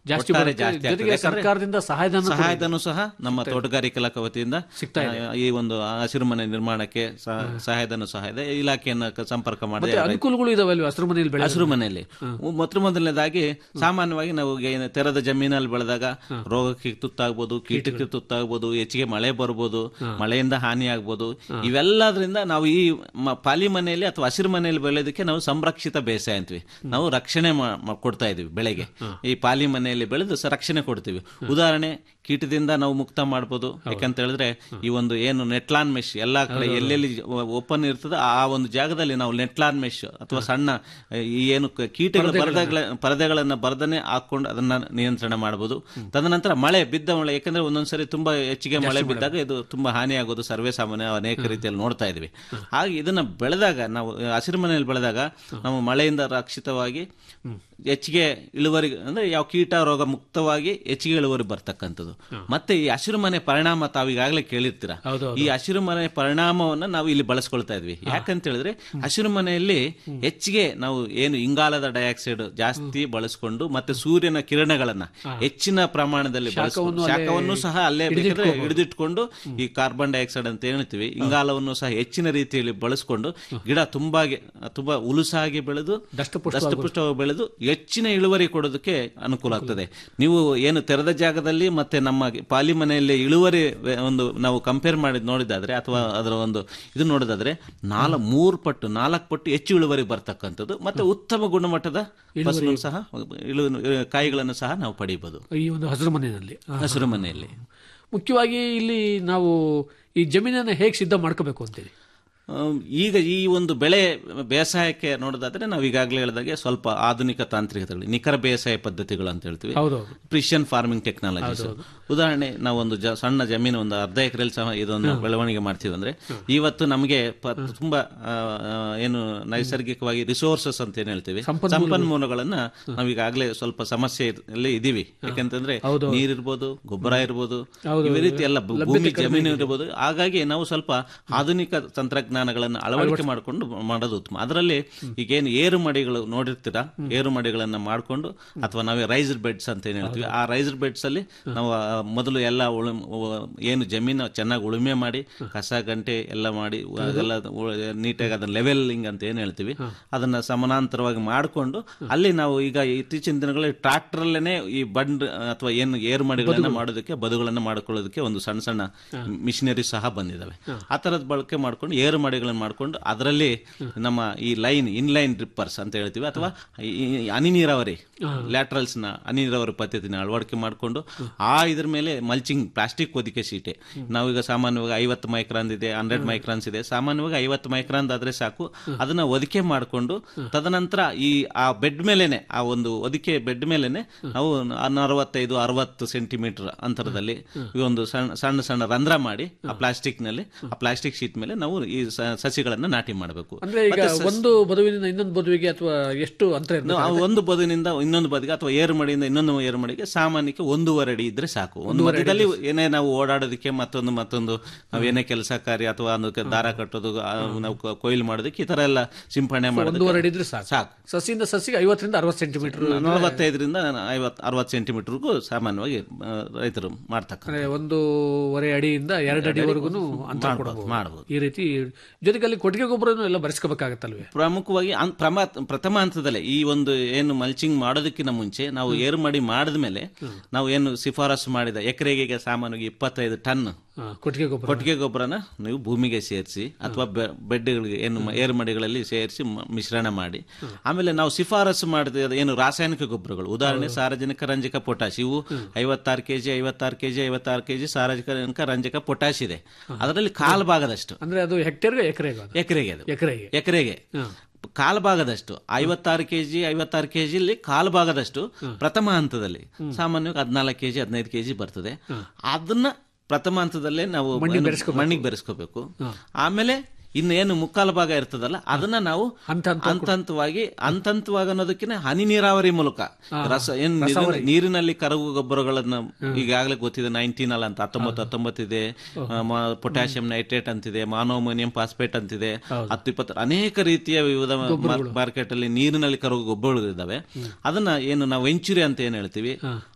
ಜಾಸ್ತಿ ಒಟ್ಟಾರೆ ಬರುತ್ತೆ. ಜಾಸ್ತಿ ಜೊತೆಗೆ ಆಗ್ತದೆ. ಯಾಕಂದ್ರೆ ಸರ್ಕಾರದಿಂದ ಸಹಾಯಧನ ಕೂಡ ಸಹಾಯಧನ ಸಹ ನಮ್ಮ ತೋಟಗಾರಿಕೆ ಇಲಾಖೆ ವತಿಯಿಂದ ಸಿಗ್ತಾ ಇದೆ. ಆ, ಈ ಒಂದು ಹಸಿರು ಮನೆ ನಿರ್ಮಾಣಕ್ಕೆ ಸಹ- ಸಹಾಯಧನ ಸಹ ಇದೆ ಇಲಾಖೆಯನ್ನ ಕ- ಸಂಪರ್ಕ ಮಾಡಿದೆ ಮತ್ತೆ ಅನುಕೂಲಗಳು ಇದಾವಲ್ವ ಹಸಿರು ಮನೆಯಲ್ಲಿ ಬೆಳೆ ಹಸಿರು ಮನೆಯಲ್ಲಿ ಮೊತ್ತ ಮೊದಲನೇದಾಗಿ ಸಾಮಾನ್ಯವಾಗಿ ನಾವು ಏನು ತೆರೆದ ಜಮೀನಲ್ಲಿ ಬೆಳೆದಾಗ ರೋಗಕ್ಕೆ ತುತ್ತಾಗ್ಬೋದು ಕೀಟಕ್ಕೆ ತುತ್ತಾಗ್ಬೋದು ಹೆಚ್ಚಿಗೆ ಮಳೆ ಬರ್ಬೋದು ಮಳೆಯಿಂದ ಹಾನಿ ಆಗ್ಬೋದು ಇವೆಲ್ಲದರಿಂದ ನಾವು ಈ ಮ- ಪಾಲಿ ಮನೆಯಲ್ಲಿ ಅಥವಾ ಹಸಿರು ಮನೆಯಲ್ಲಿ ಬೆಳೆಯೋದಕ್ಕೆ ನಾವು ಸಂರಕ್ಷಿತ ಬೇಸಾಯ ಅಂತೀವಿ ನಾವು ರಕ್ಷಣೆ ಮಾ- ಮಾ- ಕೊಡ್ತಾ ಇದೀವಿ ಬೆಳೆಗೆ ಈ ಪಾಲಿ ಮನೆಯಲ್ಲಿ ಬೆಳೆದು ಸ ರಕ್ಷಣೆ ಕೊಡ್ತೀವಿ ಉದಾಹರಣೆ ಕೀಟದಿಂದ ನಾವು ಮುಕ್ತ ಮಾಡ್ಬೋದು ಯಾಕಂತ ಹೇಳಿದ್ರೆ ಈ ಒಂದು ಏನು ನೆಟ್ಲಾನ್ ಮೆಶ್ ಎಲ್ಲಾ ಕಡೆ ಎಲ್ಲೆಲ್ಲಿ ಓಪನ್ ಇರ್ತದೆ ಆ ಒಂದು ಜಾಗದಲ್ಲಿ ನಾವು ನೆಟ್ಲಾನ್ ಮೆಶ್ ಅಥವಾ ಸಣ್ಣ ಈ ಏನು ಕ- ಕೀಟಗಳ ಪರದೆಗಳ ಪರದೆಗಳನ್ನ ಬರ್ದನೆ ಹಾಕೊಂಡು ಅದನ್ನ ನಿಯಂತ್ರಣ ಮಾಡಬಹುದು ತದನಂತರ ಮಳೆ ಬಿದ್ದ ಮಳೆ ಯಾಕಂದ್ರೆ ಒಂದೊಂದ್ಸರಿ ತುಂಬಾ ಹೆಚ್ಚಿಗೆ ಮಳೆ ಬಿದ್ದಾಗ ಇದು ತುಂಬಾ ಹಾನಿ ಆಗೋದು ಸರ್ವೇ ಸಾಮಾನ್ಯ ಅನೇಕ ರೀತಿಯಲ್ಲಿ ನೋಡ್ತಾ ಇದೀವಿ ಹಾಗೆ ಇದನ್ನ ಬೆಳೆದಾಗ ನಾವು ಹಸಿರು ಮನೆಯಲ್ಲಿ ಬೆಳೆದಾಗ ನಾವು ಮಳೆಯಿಂದ ರಕ್ಷಿತವಾಗಿ ಹೆಚ್ಚಿಗೆ ಇಳುವರಿ ಅಂದ್ರೆ ಯಾವ ಕೀಟ ರೋಗ ಮುಕ್ತವಾಗಿ ಹೆಚ್ಚಿಗೆ ಇಳುವರಿ ಬರ್ತಕ್ಕಂಥದ್ದು ಮತ್ತೆ ಈ ಹಸಿರು ಮನೆ ಪರಿಣಾಮ ತಾವು ಈಗಾಗಲೇ ಕೇಳಿರ್ತೀರಾ ಈ ಹಸಿರು ಮನೆ ಪರಿಣಾಮವನ್ನ ನಾವು ಇಲ್ಲಿ ಬಳಸ್ಕೊಳ್ತಾ ಇದ್ವಿ ಯಾಕಂತ ಹೇಳಿದ್ರೆ ಹಸಿರು ಮನೆಯಲ್ಲಿ ಹೆಚ್ಚಿಗೆ ನಾವು ಏನು ಇಂಗಾಲದ ಡೈಆಕ್ಸೈಡ್ ಜಾಸ್ತಿ ಬಳಸ್ಕೊಂಡು ಮತ್ತೆ ಸೂರ್ಯನ ಕಿರಣಗಳನ್ನ ಹೆಚ್ಚಿನ ಪ್ರಮಾಣದಲ್ಲಿ ಬಳಸ್ಕೊಂಡು ಶಾಖವನ್ನು ಸಹ ಅಲ್ಲೇ ಬೇಕಾದ್ರೆ ಹಿಡಿದಿಟ್ಕೊಂಡು ಈ ಕಾರ್ಬನ್ ಡೈಆಕ್ಸೈಡ್ ಅಂತ ಹೇಳ್ತೀವಿ ಇಂಗಾಲವನ್ನು ಸಹ ಹೆಚ್ಚಿನ ರೀತಿಯಲ್ಲಿ ಬಳಸ್ಕೊಂಡು ಗಿಡ ತುಂಬಾ ತುಂಬಾ ಉಲುಸಾಗಿ ಬೆಳೆದು ದಷ್ಟಪುಷ್ಟವಾಗಿ ಬೆಳೆದು ಹೆಚ್ಚಿನ ಇಳುವರಿ ಕೊಡೋದಕ್ಕೆ ಅನುಕೂಲ ಆಗ್ತದೆ ನೀವು ಏನು ತೆರೆದ ಜಾಗದಲ್ಲಿ ಮತ್ತೆ ನಮ್ಮ ಪಾಲಿ ಮನೆಯಲ್ಲಿ ಇಳುವರಿ ವೆ- ಒಂದು ನಾವು ಕಂಪೇರ್ ಮಾಡಿ ನೋಡಿದಾದ್ರೆ ಅಥವಾ ಅದರ ಒಂದು ಇದು ನೋಡಿದಾದ್ರೆ ನಾಲ್ ಮೂರು ಪಟ್ಟು ನಾಲ್ಕು ಪಟ್ಟು ಹೆಚ್ಚು ಇಳುವರಿ ಬರ್ತಕ್ಕಂಥದ್ದು ಮತ್ತೆ ಉತ್ತಮ ಗುಣಮಟ್ಟದ ಫಸಲನ್ನು ಸಹ ಇಳು ಕಾಯಿಗಳನ್ನು ಸಹ ನಾವು ಪಡೆಯಬಹುದು ಈ ಒಂದು ಹಸಿರು ಮನೆಯಲ್ಲಿ ಆ. ಹಸಿರು ಮನೆಯಲ್ಲಿ ಮುಖ್ಯವಾಗಿ ಇಲ್ಲಿ ನಾವು ಈ ಜಮೀನನ್ನ ಹೇಗೆ ಸಿದ್ಧ ಮಾಡ್ಕೋಬೇಕು ಅಂತೇಳಿ ಅಮ್, ಈಗ ಈ ಒಂದು ಬೆಳೆ ಬೇಸಾಯಕ್ಕೆ ನೋಡೋದಾದ್ರೆ ನಾವು ಈಗಾಗಲೇ ಹೇಳಿದಾಗೆ ಸ್ವಲ್ಪ ಆಧುನಿಕ ತಾಂತ್ರಿಕತೆಗಳು ನಿಖರ ಬೇಸಾಯ ಪದ್ಧತಿಗಳು ಅಂತ ಹೇಳ್ತೀವಿ ಹೌದೌದು. ಪ್ರಿಷನ್ ಫಾರ್ಮಿಂಗ್ ಟೆಕ್ನಾಲಜೀಸ್ ಉದಾಹರಣೆ ನಾವು ಒಂದು ಜ- ಸಣ್ಣ ಜಮೀನು ಒಂದು ಅರ್ಧ ಎಕರೆಯಲ್ಲಿ ಸಹ ಇದೊಂದು ಬೆಳವಣಿಗೆ ಮಾಡ್ತೀವಿ ಅಂದ್ರೆ ಇವತ್ತು ನಮಗೆ ಪ- ತುಂಬಾ ಆ, ಆ, ಏನು ನೈಸರ್ಗಿಕವಾಗಿ ರಿಸೋರ್ಸಸ್ ಅಂತ ಏನ್ ಹೇಳ್ತೀವಿ ಸಂಪನ್ಮೂಲಗಳನ್ನ ನಾವು ಈಗಾಗಲೇ ಸ್ವಲ್ಪ ಸಮಸ್ಯೆಯಲ್ಲಿ ಇದೀವಿ ಯಾಕಂತಂದ್ರೆ ನೀರಿರ್ಬೋದು ಗೊಬ್ಬರ ಇರ್ಬೋದು ಈ ರೀತಿ ಎಲ್ಲ ಭೂ- ಭೂಮಿ ಜಮೀನು ಇರ್ಬೋದು ಹಾಗಾಗಿ ನಾವು ಸ್ವಲ್ಪ ಆಧುನಿಕ ತಂತ್ರಜ್ಞಾನಗಳನ್ನು ಅಳವಡಿಕೆ ಮಾಡಿಕೊಂಡು ಮಾಡೋದು ಉತ್ತಮ ಅದರಲ್ಲಿ ಈಗೇನು ಏರು ಮಡಿಗಳು ನೋಡಿರ್ತೀರಾ ಏರು ಮಡಿಗಳನ್ನ ಮಾಡಿಕೊಂಡು ಅಥವಾ ನಾವೇ ರೈಸ್ಡ್ ಬೆಡ್ಸ್ ಅಂತ ಏನ್ ಹೇಳ್ತೀವಿ ಆ ರೈಸ್ಡ್ ಬೆಡ್ಸ್ ಅಲ್ಲಿ ನಾವು ಆ, ಮೊದಲು ಎಲ್ಲ ಉಳುಮ್ ಉ- ಏನು ಜಮೀನು ಚೆನ್ನಾಗಿ ಉಳುಮೆ ಮಾಡಿ ಕಸ ಗಂಟೆ ಎಲ್ಲ ಮಾಡಿ ಅದೆಲ್ಲ ಉ- ನೀಟಾಗಿ ಅದನ್ನ ಲೆವೆಲಿಂಗ್ ಅಂತ ಏನ್ ಹೇಳ್ತೀವಿ ಅದನ್ನ ಸಮಾನಾಂತರವಾಗಿ ಮಾಡಿಕೊಂಡು ಅಲ್ಲಿ ನಾವು ಈಗ ಇತ್ತೀಚಿನ ದಿನಗಳಲ್ಲಿ ಟ್ರಾಕ್ಟರ್ ಅಲ್ಲೇನೆ ಈ ಬಂಡ್ ಅಥವಾ ಏನು ಏರು ಮಡಿಗಳನ್ನ ಮಾಡೋದಕ್ಕೆ ಬದುಗಳನ್ನ ಮಾಡ್ಕೊಳ್ಳೋದಕ್ಕೆ ಒಂದು ಸಣ್ಣ ಸಣ್ಣ ಮಿಷನರಿ ಸಹ ಬಂದಿದಾವೆ ಆ ತರದ ಬಳಕೆ ಮಾಡ್ಕೊಂಡು ಏರು ಮಡಿಗಳನ್ನ ಮಾಡ್ಕೊಂಡು ಅದರಲ್ಲಿ ನಮ್ಮ ಈ ಲೈನ್ ಇನ್ಲೈನ್ ಡ್ರಿಪ್ಪರ್ಸ್ ಅಂತ ಹೇಳ್ತೀವಿ ಅಥವಾ ಈ ಈ ಹನಿ ನೀರಾವರಿ ಲ್ಯಾಟ್ರಲ್ಸ್ ನ ಹನಿ ನೀರಾವರಿ ಪದ್ಧತಿನ ಅಳವಡಿಕೆ ಮಾಡಿಕೊಂಡು ಆ ಇದ್ರ ಮೇಲೆ ಮಲ್ಚಿಂಗ್ ಪ್ಲಾಸ್ಟಿಕ್ ಹೊದಿಕೆ ಸೀಟೆ ನಾವೀಗ ಸಾಮಾನ್ಯವಾಗಿ ಐವತ್ತು ಮೈಕ್ರಾನ್ ಇದೆ ಹಂಡ್ರೆಡ್ ಮೈಕ್ರಾನ್ಸ್ ಇದೆ ಸಾಮಾನ್ಯವಾಗಿ ಐವತ್ತು ಮೈಕ್ರಾನ್ ಆದ್ರೆ ಸಾಕು ಅದನ್ನ ಹೊದಿಕೆ ಮಾಡಿಕೊಂಡು ತದನಂತರ ಈ ಆ ಬೆಡ್ ಮೇಲೆನೆ ಆ ಒಂದು ಹೊದಿಕೆ ಬೆಡ್ ಮೇಲೆನೆ ನಾವು ಅರವತ್ತೈದು ಅರವತ್ತು ಸೆಂಟಿಮೀಟರ್ ಅಂತರದಲ್ಲಿ ಈ ಒಂದು ಸಣ್ಣ ಸಣ್ಣ ಸಣ್ಣ ರಂಧ್ರ ಮಾಡಿ ಆ ಪ್ಲಾಸ್ಟಿಕ್ ನಲ್ಲಿ ಆ ಪ್ಲಾಸ್ಟಿಕ್ ಶೀಟ್ ಮೇಲೆ ನಾವು ಈ ಸ- ಸಸಿಗಳನ್ನ ನಾಟಿ ಮಾಡಬೇಕು ಅಂದ್ರೆ ಈಗ ಒಂದು ಬದುವಿನಿಂದ ಇನ್ನೊಂದು ಬದುವಿಗೆ ಅಥವಾ ಎಷ್ಟು ಅಂತರ ಇರ್ತದೆ? ನಾವು ಒಂದು ಬದಿನಿಂದ ಇನ್ನೊಂದು ಬದಿಗೆ ಅಥವಾ ಏರು ಮಡಿಯಿಂದ ಇನ್ನೊಂದು ಏರು ಮಡಿಗೆ ಸಾಮಾನ್ಯಕ್ಕೆ ಒಂದೂವರೆ ಅಡಿ ಇದ್ರೆ ಸಾಕು ಒಂದು ಮಧ್ಯದಲ್ಲಿ ಏನೇ ನಾವು ಓಡಾಡೋದಕ್ಕೆ ಮತ್ತೊಂದು ಮತ್ತೊಂದು ನಾವು ಏನೇ ಕೆಲಸ ಕಾರ್ಯ ಅಥವಾ ಅದಕ್ಕೆ ದಾರ ಕಟ್ಟೋದು ಆ, ನಾವು ಕೊ- ಕೊಯ್ಲು ಮಾಡೋದಕ್ಕೆ ಈ ತರ ಎಲ್ಲ ಸಿಂಪಡಣೆ ಒಂದೂವರೆ ಮಾಡೋದು ಅಡಿ ಇದ್ರೆ ಸಾಕು ಸಾಕು ಸಸಿಯಿಂದ ಸಸಿಗೆ ಐವತ್ತರಿಂದ ಅರವತ್ತು ಸೆಂಟಿಮೀಟರ್ ನಲವತ್ತೈದರಿಂದ ಐವತ್ ಅರವತ್ತು ಸೆಂಟಿಮೀಟರ್ಗೂ ಸಾಮಾನ್ಯವಾಗಿ ಆ, ರೈತರು ಮಾಡ್ತಕ್ಕ ಅಂದ್ರೆ ಒಂದೂವರೆ ಅಡಿಯಿಂದ ಎರಡು ಅಡಿವರೆಗೂ ಅಂತರ ಕೊಡಬಹುದು ಮಾಡಬಹುದು ಈ ರೀತಿ ಜೊತೆಗೆ ಅಲ್ಲಿ ಕೊಟ್ಟಿಗೆ ಗೊಬ್ಬರನು ಎಲ್ಲ ಬರೆಸ್ಕೋಬೇಕಾಗತ್ತಲ್ವೇ ಪ್ರಮುಖವಾಗಿ ಅನ್- ಪ್ರಮ- ಪ್ರಥಮ ಹಂತದಲ್ಲೇ ಈ ಒಂದು ಏನು ಮಲ್ಚಿಂಗ್ ಮಾಡೋದಕ್ಕಿಂತ ಮುಂಚೆ ನಾವು ಏರು ಮಾಡಿ ಮಾಡಿದ್ಮೇಲೆ ನಾವು ಏನು ಶಿಫಾರಸು ಮಾಡಿದ ಎಕರೆಗೆ ಸಾಮಾನ್ಯವಾಗಿ ಇಪ್ಪತ್ತೈದು ಟನ್ ಹಾ, ಕೊಟ್ಟಿಗೆ ಗೊಬ್ಬರ ಕೊಟ್ಟಿಗೆ ಗೊಬ್ಬರನ ನೀವು ಭೂಮಿಗೆ ಸೇರಿಸಿ ಅಥವಾ ಬೆಡ್ಗಳಿಗೆ ಏನು ಮ- ಏರು ಮಡಿಗಳಲ್ಲಿ ಸೇರಿಸಿ ಮ- ಮಿಶ್ರಣ ಮಾಡಿ ಆಮೇಲೆ ನಾವು ಶಿಫಾರಸು ಮಾಡಿದ ಏನು ರಾಸಾಯನಿಕ ಗೊಬ್ಬರಗಳು ಉದಾಹರಣೆ ಸಾರಜನಕ ರಂಜಕ ಪೊಟ್ಯಾಶ್ ಇವು ಐವತ್ತಾರು ಕೆಜಿ ಐವತ್ತಾರು ಕೆಜಿ ಐವತ್ತಾರು ಕೆಜಿ ಸಾರಜನಕ ರಂಜಕ ಪೊಟ್ಯಾಶ್ ಇದೆ ಅದರಲ್ಲಿ ಕಾಲು ಭಾಗದಷ್ಟು ಅಂದ್ರೆ ಅದು ಹೆಕ್ಟೇರ್ಗೆ ಎಕರೆಗೆ ಅದು ಎಕರೆಗೆ ಅದು ಎಕರೆಗೆ ಎಕರೆಗೆ ಕಾಲು ಭಾಗದಷ್ಟು ಐವತ್ತಾರು ಕೆಜಿ ಐವತ್ತಾರು ಕೆಜಿಲಿ ಕಾಲು ಭಾಗದಷ್ಟು ಪ್ರಥಮ ಹಂತದಲ್ಲಿ ಸಾಮಾನ್ಯವಾಗಿ ಹದಿನಾಲ್ಕು ಕೆಜಿ ಹದಿನೈದು ಕೆಜಿ ಬರ್ತದೆ ಅದನ್ನ ಪ್ರಥಮ ಹಂತದಲ್ಲೇ ನಾವು ಮಣ್ಣಿಗೆ ಬೆರೆಸ್ಕೋಬೇಕು ಆಮೇಲೆ ಇನ್ನೇನು ಮುಕ್ಕಾಲು ಭಾಗ ಇರ್ತದಲ್ಲ ಅದನ್ನ ನಾವು ಹಂತ ಹಂತ ಹಂತ ಹಂತವಾಗಿ ಹಂತ ಹಂತವಾಗಿ ಅನ್ನೋದಕ್ಕಿಂತ ಹನಿ ನೀರಾವರಿ ಮೂಲಕ ರಸ ಏನ್ ನೀರಿನ- ನೀರಿನಲ್ಲಿ ಕರಗುವ ಗೊಬ್ಬರಗಳನ್ನ ಈಗಾಗಲೇ ಗೊತ್ತಿದೆ ನೈನ್ಟೀನ್ ಅಲ್ಲ ಅಂತ ಹತ್ತೊಂಬತ್ತು ಹತ್ತೊಂಬತ್ತು ಇದೆ ಪೊಟ್ಯಾಷಿಯಂ ನೈಟ್ರೇಟ್ ಅಂತಿದೆ ಮಾನೋಮೋನಿಯಂ ಫಾಸ್ಫೇಟ್ ಅಂತಿದೆ ಹತ್ತು ಇಪ್ಪತ್ತು ಅನೇಕ ರೀತಿಯ ವಿವಿಧ ಮಾರ್ಕೆಟ್ ಅಲ್ಲಿ ನೀರಿನಲ್ಲಿ ಕರಗುವ ಗೊಬ್ಬರಗಳು ಇದಾವೆ ಅದನ್ನ ಏನು ನಾವು ವೆಂಚುರಿ ಅಂತ ಏನ್ ಹೇಳ್ತೀವಿ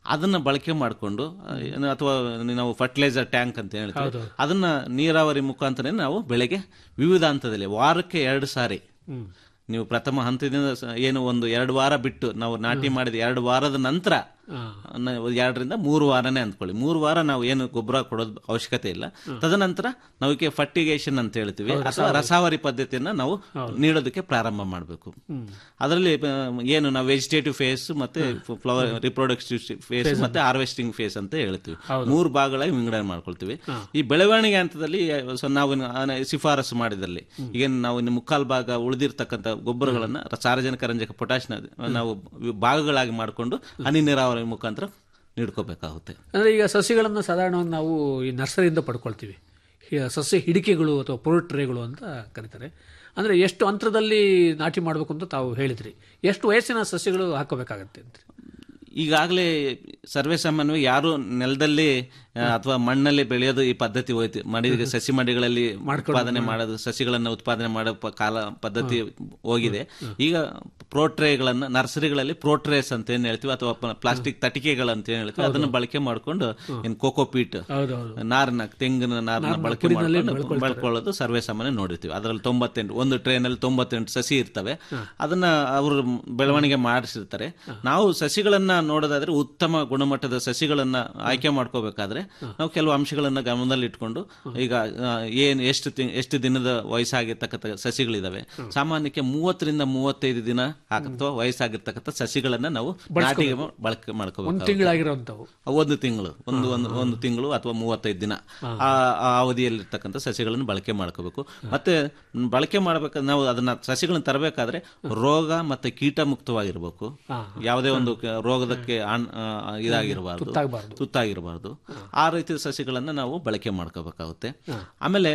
ಅದನ್ನ ಬಳಕೆ ಮಾಡಿಕೊಂಡು ಅಥವಾ ನಾವು ಫರ್ಟಿಲೈಸರ್ ಟ್ಯಾಂಕ್ ಅಂತ ಹೇಳ್ತೀವಿ ಅದನ್ನ ನೀರಾವರಿ ಮುಖಾಂತರ ನಾವು ಬೆಳೆಗೆ ವಿವಿಧ ಹಂತದಲ್ಲಿ ವಾರಕ್ಕೆ ಎರಡು ಸಾರಿ ನೀವು ಪ್ರಥಮ ಹಂತದಿಂದ ಸ- ಏನು ಒಂದು ಎರಡು ವಾರ ಬಿಟ್ಟು ನಾವು ನಾಟಿ ಮಾಡಿದ ಎರಡು ವಾರದ ನಂತರ ನಾವು ಎರಡರಿಂದ ಮೂರು ವಾರನೇ ಅಂದ್ಕೊಳ್ಳಿ ಮೂರು ವಾರ ನಾವು ಏನು ಗೊಬ್ಬರ ಕೊಡೋದು ಅವಶ್ಯಕತೆ ಇಲ್ಲ ತದನಂತರ ನಾವಕ್ಕೆ ಫರ್ಟಿಗೇಷನ್ ಅಂತ ಹೇಳ್ತೀವಿ ಅಥವಾ ರಸಾವರಿ ಪದ್ಧತಿಯನ್ನ ನಾವು ನೀಡೋದಕ್ಕೆ ಪ್ರಾರಂಭ ಮಾಡಬೇಕು ಅದರಲ್ಲಿ ಆ, ಏನು ನಾವು ವೆಜಿಟೇಟಿವ್ ಫೇಸ್ ಮತ್ತೆ ಫ್ಲವರ್ ರಿಪ್ರೊಡಕ್ಟಿವ್ ಫೇಸ್ ಮತ್ತೆ ಹಾರ್ವೆಸ್ಟಿಂಗ್ ಫೇಸ್ ಅಂತ ಹೇಳ್ತೀವಿ ಮೂರು ಭಾಗಗಳಾಗಿ ವಿಂಗಡಣೆ ಮಾಡ್ಕೊಳ್ತೀವಿ ಈ ಬೆಳವಣಿಗೆ ಹಂತದಲ್ಲಿ ಸೊ ನಾವು ಇನ್ನು ಆ ಶಿಫಾರಸು ಮಾಡಿದಲ್ಲಿ ಈಗ ನಾವು ಇನ್ನು ಮುಕ್ಕಾಲು ಭಾಗ ಉಳಿದಿರ್ತಕ್ಕಂಥ ಗೊಬ್ಬರಗಳನ್ನ ಸಾರಜನಕ ರಂಜಕ ಪೊಟ್ಯಾಶ್ ನಾವು ಭಾಗಗಳಾಗಿ ಮಾಡಿಕೊಂಡು ಹನಿ ನೀರಾವರಿ ಮುಖಾಂತರ ನೀಡ್ಕೋಬೇಕಾಗುತ್ತೆ ಅಂದರೆ ಈಗ ಸಸ್ಯಗಳನ್ನು ಸಾಧಾರಣವಾಗಿ ನಾವು ಈ ನರ್ಸರಿಯಿಂದ ಪಡ್ಕೊಳ್ತೀವಿ ಈ ಸಸ್ಯ ಹಿಡಿಕೆಗಳು ಅಥವಾ ಪೊಲ್ಟ್ರೇಗಳು ಅಂತ ಕರೀತಾರೆ ಅಂದರೆ ಎಷ್ಟು ಅಂತರದಲ್ಲಿ ನಾಟಿ ಮಾಡಬೇಕು ಅಂತ ತಾವು ಹೇಳಿದ್ರಿ ಎಷ್ಟು ವಯಸ್ಸಿನ ಸಸ್ಯಗಳು ಹಾಕೋಬೇಕಾಗತ್ತೆ ಅಂತ ಈಗಾಗಲೇ ಸರ್ವೇ ಸಾಮಾನ್ಯವಾಗಿ ಯಾರು ನೆಲದಲ್ಲಿ ಆ, ಅಥವಾ ಮಣ್ಣಲ್ಲಿ ಬೆಳೆಯೋದು ಈ ಪದ್ಧತಿ ಹೋಯ್ತು ಮಡಿ ಸಸಿ ಮಡಿಗಳಲ್ಲಿ ಉತ್ಪಾದನೆ ಮಾಡೋದು ಸಸಿಗಳನ್ನ ಉತ್ಪಾದನೆ ಮಾಡೋ ಪ- ಕಾಲ ಪದ್ಧತಿ ಹೋಗಿದೆ ಈಗ ಪ್ರೋಟ್ರೇಗಳನ್ನ ನರ್ಸರಿಗಳಲ್ಲಿ ಪ್ರೋಟ್ರೇಸ್ ಅಂತ ಏನ್ ಹೇಳ್ತೀವಿ ಅಥವಾ ಪ್ಲಾಸ್ಟಿಕ್ ತಟಿಕೆಗಳಂತ ಏನ್ ಹೇಳ್ತೀವಿ ಅದನ್ನ ಬಳಕೆ ಮಾಡ್ಕೊಂಡು ಏನ್ ಕೋಕೋಪೀಟ್ ಹೌದೌದು ನಾರನ್ನ ತೆಂಗಿನ ನಾರನ್ನ ಬಳಕೆ ಮಾಡ್ಕೊಂಡು ಬೆಳ್ಕೊಳ್ಳೋದು ಸರ್ವೇ ಸಾಮಾನ್ಯ ನೋಡಿರ್ತೀವಿ ಅದರಲ್ಲಿ ತೊಂಬತ್ತೆಂಟು ಒಂದು ಟ್ರೈನಲ್ಲಿ ತೊಂಬತ್ತೆಂಟು ಸಸಿ ಇರ್ತವೆ ಅದನ್ನ ಅವರು ಬೆಳವಣಿಗೆ ಮಾಡಿಸಿರ್ತಾರೆ ನಾವು ಸಸಿಗಳನ್ನ ನೋಡೋದಾದ್ರೆ ಉತ್ತಮ ಗುಣಮಟ್ಟದ ಸಸಿಗಳನ್ನ ಆಯ್ಕೆ ಮಾಡ್ಕೋಬೇಕಾದ್ರೆ ನಾವು ಕೆಲವು ಅಂಶಗಳನ್ನ ಗಮನದಲ್ಲಿ ಇಟ್ಕೊಂಡು ಈಗ ಆ, ಏನ್ ಎಷ್ಟು ತಿ- ಎಷ್ಟು ದಿನದ ವಯಸ್ಸಾಗಿರ್ತಕ್ಕಂಥ ಸಸಿಗಳಿದಾವೆ ಸಾಮಾನ್ಯಕ್ಕೆ ಮೂವತ್ತರಿಂದ ಮೂವತ್ತೈದು ದಿನ ಅಥವಾ ವಯಸ್ಸಾಗಿರ್ತಕ್ಕಂಥ ಸಸಿಗಳನ್ನ ನಾವು ನಾಟಿಗೆ ಬಳಕೆ ಮಾಡ್ಕೋಬೇಕು ತಿಂಗಳಾಗಿರೋಂಥವು ಒಂದು ತಿಂಗಳು ಒಂದು ಒಂದು ಒಂದು ತಿಂಗಳು ಅಥವಾ ಮೂವತ್ತೈದು ದಿನ ಆ ಆ ಅವಧಿಯಲ್ಲಿರ್ತಕ್ಕಂಥ ಸಸಿಗಳನ್ನು ಬಳಕೆ ಮಾಡ್ಕೋಬೇಕು ಮತ್ತೆ ಮ್, ಬಳಕೆ ಮಾಡ್ಬೇಕಾದ್ರೆ ನಾವು ಅದನ್ನ ಸಸಿಗಳನ್ನ ತರಬೇಕಾದ್ರೆ ರೋಗ ಮತ್ತೆ ಕೀಟ ಮುಕ್ತವಾಗಿರ್ಬೇಕು ಯಾವುದೇ ಒಂದು ಕ- ರೋಗದಕ್ಕೆ ಆಣ್- ಆ, ಇದಾಗಿರಬಾರ್ದು ತುತ್ತಾಗಬಾರ್ದು ತುತ್ತಾಗಿರಬಾರ್ದು ಆ ರೀತಿಯ ಸಸಿಗಳನ್ನ ನಾವು ಬಳಕೆ ಮಾಡ್ಕೋಬೇಕಾಗುತ್ತೆ ಆಮೇಲೆ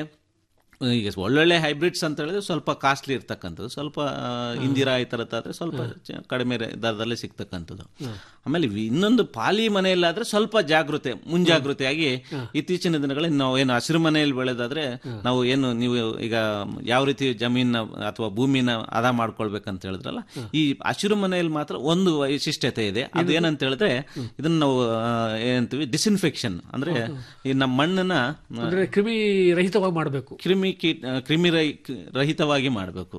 ಈಗ ಒಳ್ಳೊಳ್ಳೆ ಹೈಬ್ರಿಡ್ಸ್ ಅಂತ ಹೇಳಿದ್ರೆ ಸ್ವಲ್ಪ ಕಾಸ್ಟ್ಲಿ ಇರ್ತಕ್ಕಂಥದ್ದು ಸ್ವಲ್ಪ ಆ, ಇಂದಿರಾ ಈ ಥರದ್ದಾದ್ರೆ ಸ್ವಲ್ಪ ಚ- ಕಡಿಮೆ ರೆ- ದರದಲ್ಲಿ ಸಿಗ್ತಕ್ಕಂಥದ್ದು ಆಮೇಲೆ ವಿ- ಇನ್ನೊಂದು ಪಾಲಿ ಮನೆಯಲ್ಲಾದ್ರೆ ಸ್ವಲ್ಪ ಜಾಗೃತೆ ಮುಂಜಾಗೃತೆಯಾಗಿ ಇತ್ತೀಚಿನ ದಿನಗಳಲ್ಲಿ ನಾವು ಏನು ಹಸಿರು ಮನೆಯಲ್ಲಿ ಬೆಳೆದಾದ್ರೆ ನಾವು ಏನು ನೀವು ಈಗ ಯಾವ ರೀತಿ ಜಮೀನ ಅಥವಾ ಭೂಮಿನ ಅದ ಮಾಡ್ಕೊಳ್ಬೇಕಂತ ಹೇಳಿದ್ರಲ್ಲ ಈ ಹಸಿರು ಮನೆಯಲ್ಲಿ ಮಾತ್ರ ಒಂದು ವೈಶಿಷ್ಟ್ಯತೆ ಇದೆ ಅದು ಏನಂತ ಹೇಳಿದ್ರೆ ಇದನ್ನ ನಾವು ಆ, ಏನಂತೀವಿ ಡಿಸ್ಇನ್ಫೆಕ್ಷನ್ ಅಂದ್ರೆ ಈ ನಮ್ಮ ಮಣ್ಣನ್ನ ಆ, ಅಂದರೆ ಕ್ರಿಮಿ ರಹಿತವಾಗಿ ಮಾಡಬೇಕು ಕ್ರಿಮಿ ಕೀಟ ಕ್ರಿಮಿ ರಹಿ- ರಹಿತವಾಗಿ ಮಾಡಬೇಕು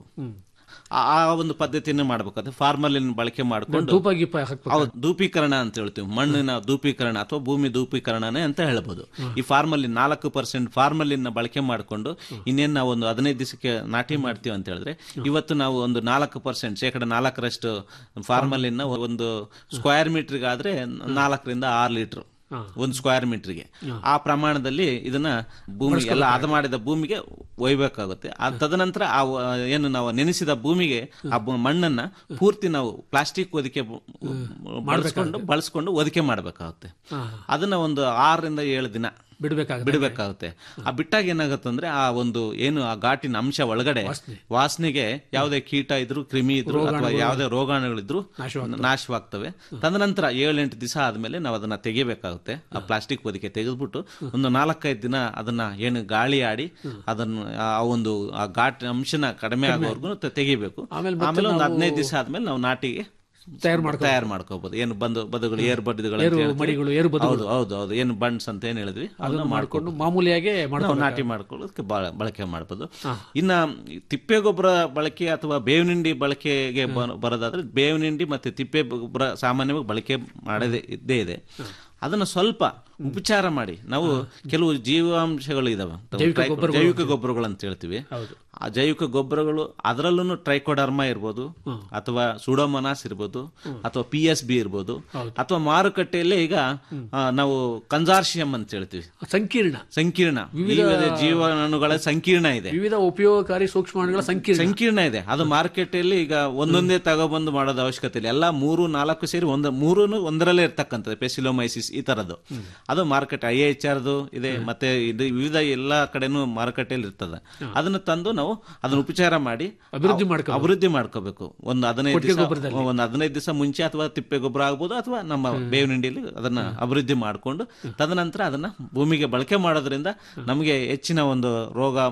ಆ ಒಂದು ಪದ್ಧತಿಯನ್ನು ಮಾಡಬೇಕು ಅದು ಫಾರ್ಮಲಿನ್ ಬಳಕೆ ಮಾಡಿಕೊಂಡು ಧೂಪ ಗೀಪ ಹಾಕ್ಬೇಕು ಹೌದು ಧೂಪೀಕರಣ ಅಂತ ಹೇಳ್ತೀವಿ ಮಣ್ಣಿನ ಧೂಪೀಕರಣ ಅಥವಾ ಭೂಮಿ ಧೂಪೀಕರಣನೇ ಅಂತ ಹೇಳ್ಬೋದು ಈ ಫಾರ್ಮಲಿನ್ ನಾಲ್ಕು ಪರ್ಸೆಂಟ್ ಫಾರ್ಮಲಿನ್ ಬಳಕೆ ಮಾಡಿಕೊಂಡು ಇನ್ನೇನು ನಾವು ಒಂದು ಹದಿನೈದು ದಿವಸಕ್ಕೆ ನಾಟಿ ಮಾಡ್ತೀವಿ ಅಂತ ಹೇಳಿದ್ರೆ ಇವತ್ತು ನಾವು ಒಂದು ನಾಲ್ಕು ಪರ್ಸೆಂಟ್ ಶೇಕಡ ನಾಲ್ಕರಷ್ಟು ಫಾರ್ಮಲಿನ್ ಒಂದು ಸ್ಕ್ವೇರ್ ಮೀಟರ್ಗೆ ಆದ್ರೆ ನಾಲ್ಕರಿಂದ ಆರು ಲೀಟರ್ ಒಂದು ಸ್ಕ್ವೇರ್ ಮೀಟರ್ಗೆ ಆ ಪ್ರಮಾಣದಲ್ಲಿ ಇದನ್ನ ಭೂಮಿ ಎಲ್ಲ ಹದ ಮಾಡಿದ ಭೂಮಿಗೆ ಒಯ್ಬೇಕಾಗುತ್ತೆ ಆ ತದನಂತರ ಆ ವ- ಏನು ನಾವು ನೆನೆಸಿದ ಭೂಮಿಗೆ ಆ ಬ- ಮಣ್ಣನ್ನ ಪೂರ್ತಿ ನಾವು ಪ್ಲಾಸ್ಟಿಕ್ ಒದಿಕೆ ಬ- ಬಳಸ್ಕೊಂಡು ಬಳಸ್ಕೊಂಡು ಒದಿಕೆ ಮಾಡಬೇಕಾಗುತ್ತೆ ಅದನ್ನ ಒಂದು ಆರರಿಂದ ಏಳು ದಿನ ಬಿಡಬೇಕಾಗುತ್ತೆ ಬಿಡಬೇಕಾಗುತ್ತೆ ಆ ಬಿಟ್ಟಾಗ ಏನಾಗುತ್ತೆ ಅಂದ್ರೆ ಆ ಒಂದು ಏನು ಆ ಘಾಟಿನ ಅಂಶ ಒಳಗಡೆ ವಾಸನೆಗೆ ಯಾವುದೇ ಕೀಟ ಇದ್ರು ಕ್ರಿಮಿ ಇದ್ರು ಅಥವಾ ಯಾವುದೇ ರೋಗಾಣುಗಳಿದ್ರು ನಾಶವಾಗ್ತವೆ ತದನಂತರ ಏಳೆಂಟು ದಿವಸ ಆದ್ಮೇಲೆ ನಾವು ಅದನ್ನ ತೆಗಿಬೇಕಾಗುತ್ತೆ ಆ ಪ್ಲಾಸ್ಟಿಕ್ ಹೊದಿಕೆ ತೆಗೆದ್ಬಿಟ್ಟು ಒಂದು ನಾಲ್ಕೈದು ದಿನ ಅದನ್ನ ಏನು ಗಾಳಿ ಆಡಿ ಅದನ್ನು ಆ ಒಂದು ಆ ಘಾಟ್ ಅಂಶನ ಕಡಿಮೆ ಆಗೋವರೆಗೂ ತೆಗಿಬೇಕು ಆಮೇಲೆ ಆಮೇಲೆ ಒಂದು ಹದಿನೈದು ದಿವಸ ಆದ್ಮೇಲೆ ನಾವು ನಾಟಿಗೆ ತಯಾರು ಮಾಡ್ಕೊ ತಯಾರು ಮಾಡ್ಕೋಬಹುದು ಏನು ಬಂದು ಬದುಗಳು ಏರ್ ಬಡ್ದುಗಳು ಏರು ಮಡಿಗಳು, ಏರು ಬದುಗಳು. ಹೌದು ಹೌದು ಹೌದು ಏನು ಬಂಡ್ಸ್ ಅಂತ ಏನ್ ಹೇಳಿದ್ವಿ ಅದನ್ನ ಮಾಡ್ಕೊಂಡು ಮಾಡ್ಕೊಂಡು ಮಾಮೂಲಿಯಾಗಿ ನಾವು ಮಾಡ್ಕೊಂಡು ನಾಟಿ ಮಾಡ್ಕೊಳ್ಳೋದಕ್ಕೆ ಬಳ- ಬಳಕೆ ಮಾಡ್ಬೋದು ಇನ್ನ ಈ ತಿಪ್ಪೆ ಗೊಬ್ಬರ ಬಳಕೆ ಅಥವಾ ಬೇವಿನಿಂಡಿ ಬಳಕೆಗೆ ಬ- ಬರೋದಾದ್ರೆ ಬೇವಿನಿಂಡಿ ಮತ್ತೆ ತಿಪ್ಪೆ ಗೊಬ್ಬರ ಸಾಮಾನ್ಯವಾಗಿ ಬಳಕೆ ಮಾಡದೇ ಇದ್ದೇ ಇದೆ ಅದನ್ನ ಸ್ವಲ್ಪ ಉಪಚಾರ ಮಾಡಿ ನಾವು ಕೆಲವು ಜೀವಾಂಶಗಳು ಇದಾವೆ ಜೈವಿಕ ಗೊಬ್ಬರಗಳು ಅಂತ ಹೇಳ್ತೀವಿ ಆ ಜೈವಿಕ ಗೊಬ್ಬರಗಳು ಅದರಲ್ಲೂ ಟ್ರೈಕೋಡರ್ಮ ಇರ್ಬೋದು ಅಥವಾ ಸುಡೋಮನಾಸ್ ಇರ್ಬೋದು ಅಥವಾ ಪಿ ಎಸ್ ಬಿ ಇರ್ಬೋದು ಅಥವಾ ಮಾರುಕಟ್ಟೆಯಲ್ಲಿ ಈಗ ಆ, ನಾವು ಕನ್ಸಾರ್ಷಿಯಂ ಅಂತ ಹೇಳ್ತೀವಿ ಸಂಕೀರ್ಣ ಸಂಕೀರ್ಣ ವಿವಿಧ ಜೀವಾಣುಗಳ ಸಂಕೀರ್ಣ ಇದೆ ವಿವಿಧ ಉಪಯೋಗಕಾರಿ ಸೂಕ್ಷ್ಮಾಣುಗಳ ಸಂಕೀರ್ಣ ಸಂಕೀರ್ಣ ಇದೆ ಅದು ಮಾರ್ಕೆಟಲ್ಲಿ ಈಗ ಒಂದೊಂದೇ ತಗೊಬಂದು ಮಾಡೋದು ಅವಶ್ಯಕತೆ ಇಲ್ಲ ಎಲ್ಲ ಮೂರು ನಾಲ್ಕು ಸೇರಿ ಒಂದು ಮೂರು ಒಂದರಲ್ಲೇ ಇರ್ತಕ್ಕಂಥದ್ದು ಪೆಸಿಲೋಮೈಸಿಸ್ ಈ ತರದ್ದು ಅದು ಮಾರ್ಕೆಟ್ ಐ ಎಚ್ ಆರ್ದು ಇದೆ ಮತ್ತೆ ಇದು ವಿವಿಧ ಎಲ್ಲಾ ಕಡೆನೂ ಮಾರುಕಟ್ಟೆಯಲ್ಲಿ ಇರ್ತದೆ ಅದನ್ನ ತಂದು ನಾವು ಅದನ್ನ ಉಪಚಾರ ಮಾಡಿ ಅಭಿವೃದ್ಧಿ ಮಾಡ್ಕೊ ಅಭಿವೃದ್ಧಿ ಮಾಡ್ಕೋಬೇಕು ಒಂದು ಹದಿನೈದು ದಿವಸ ಒಂದು ಹದಿನೈದು ದಿವಸ ಮುಂಚೆ ಅಥವಾ ತಿಪ್ಪೆ ಗೊಬ್ಬರ ಆಗ್ಬೋದು ಅಥವಾ ನಮ್ಮ ಬೇವಿನ ಹಿಂಡಿಯಲ್ಲಿ ಅದನ್ನ ಅಭಿವೃದ್ಧಿ ಮಾಡಿಕೊಂಡು ತದನಂತರ ಅದನ್ನ ಭೂಮಿಗೆ ಬಳಕೆ ಮಾಡೋದ್ರಿಂದ ನಮಗೆ ಹೆಚ್ಚಿನ ಒಂದು ರೋಗ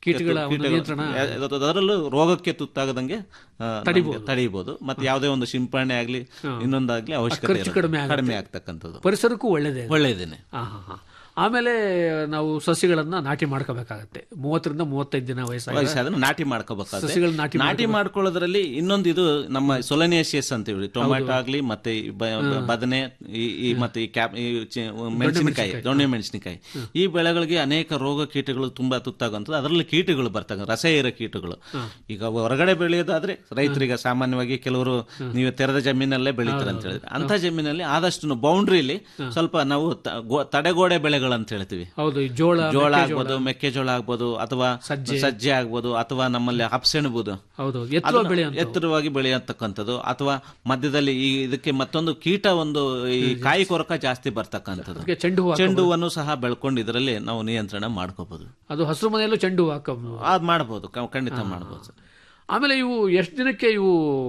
ಕೀಟಗಳ ಒಂದು ನಿಯಂತ್ರಣ ಅದರಲ್ಲೂ ರೋಗಕ್ಕೆ ತುತ್ತಾಗದಂಗೆ ಆ, ನಮ್ಗೆ ತಡೀಬಹುದು ಮತ್ತೆ ಯಾವುದೇ ಒಂದು ಸಿಂಪರಣೆ ಆಗ್ಲಿ ಇನ್ನೊಂದಾಗ್ಲಿ ಅವಶ್ಯಕತೆ ಖರ್ಚು ಇರೋದು. ಕಡಿಮೆ ಆಗುತ್ತೆ. ಕಡಿಮೆ ಆಗ್ತಕ್ಕಂಥದ್ದು ಪರಿಸರಕ್ಕೂ ಒಳ್ಳೆಯದೇ ಒಳ್ಳೆಯದೇನೆ ಹಾ ಹಾ ಹಾ ಆಮೇಲೆ ನಾವು ಸಸಿಗಳನ್ನ ನಾಟಿ ಮಾಡ್ಕೋಬೇಕಾಗತ್ತೆ ಮೂವತ್ತರಿಂದ ಮೂವತ್ತೈದು ದಿನ ವಯಸ್ಸಾಗಿ ವಯಸ್ಸಾದ್ರೆ ನಾಟಿ ಮಾಡ್ಕೋಬೇಕಾದ್ರೆ ಸಸಿಗಳನ್ನ ನಾಟಿ ನಾಟಿ ಮಾಡ್ಕೊಳ್ಳೋದ್ರಲ್ಲಿ ಇನ್ನೊಂದು ಇದು ನಮ್ಮ ಸೊಲನೇಸಿಯಸ್ ಅಂತೀವಿ ಟೊಮ್ಯಾಟೊ ಆಗ್ಲಿ ಮತ್ತೆ ಈ ಬ- ಬ- ಬದನೆ ಈ ಈ ಮತ್ತೆ ಈ ಕ್ಯಾಪ್ ಈ ಚಿ- ಮೆಣಸಿನಕಾಯಿ ದೊಣ್ಣೆ ಮೆಣಸಿನಕಾಯಿ ಈ ಬೆಳೆಗಳಿಗೆ ಅನೇಕ ರೋಗ ಕೀಟಗಳು ತುಂಬಾ ತುತ್ತಾಗುವಂಥದ್ದು ಅದರಲ್ಲಿ ಕೀಟಗಳು ಬರ್ತವೆ ರಸ ಏರ ಕೀಟಗಳು ಈಗ ಹೊರಗಡೆ ಬೆಳೆಯೋದಾದ್ರೆ ರೈತರಿಗೆ ಸಾಮಾನ್ಯವಾಗಿ ಕೆಲವರು ನೀವು ತೆರೆದ ಜಮೀನಲ್ಲೇ ಬೆಳೀತಾರೆ ಅಂತ ಹೇಳಿದ್ರೆ ಅಂತ ಜಮೀನಲ್ಲಿ ಆದಷ್ಟು ಬೌಂಡ್ರಿಲಿ ಸ್ವಲ್ಪ ನಾವು ತ- ಗೋ- ತಡೆಗೋಡೆ ಬೆಳೆಗಳು ಅಂತ ಹೇಳ್ತೀವಿ ಹೌದು ಈ ಜೋಳ ಜೋಳ ಆಗ್ಬೋದು ಮೆಕ್ಕೆಜೋಳ ಆಗ್ಬೋದು ಅಥವಾ ಸಜ್ಜೆ ಆಗ್ಬೋದು ಅಥವಾ ನಮ್ಮಲ್ಲಿ ಹಪ್ಸೆಣಬುದು ಹೌದು ಎತ್ತುವ ಬೆಳೆ ಅಂತ ಎತ್ತರವಾಗಿ ಬೆಳೆಯತಕ್ಕಂಥದ್ದು ಅಥವಾ ಮಧ್ಯದಲ್ಲಿ ಈ ಇದಕ್ಕೆ ಮತ್ತೊಂದು ಕೀಟ ಒಂದು ಈ ಕಾಯಿ ಕೊರಕ ಜಾಸ್ತಿ ಬರ್ತಕ್ಕಂಥದ್ದು ಅದಕ್ಕೆ ಚೆಂಡು ಹೂವು ಹಾಕ- ಚೆಂಡು ಹೂವನ್ನು ಸಹ ಬೆಳ್ಕೊಂಡು ಇದರಲ್ಲಿ ನಾವು ನಿಯಂತ್ರಣ ಮಾಡ್ಕೋಬಹುದು ಅದು ಹಸಿರು ಮನೆಯಲ್ಲೂ ಚೆಂಡು ಹೂವು ಹಾಕ ಅದ್ ಮಾಡಬಹುದು ಖಂಡಿತ ಮಾಡಬಹುದು ಆಮೇಲೆ ಇವು ಎಷ್ಟು ದಿನಕ್ಕೆ ಇವು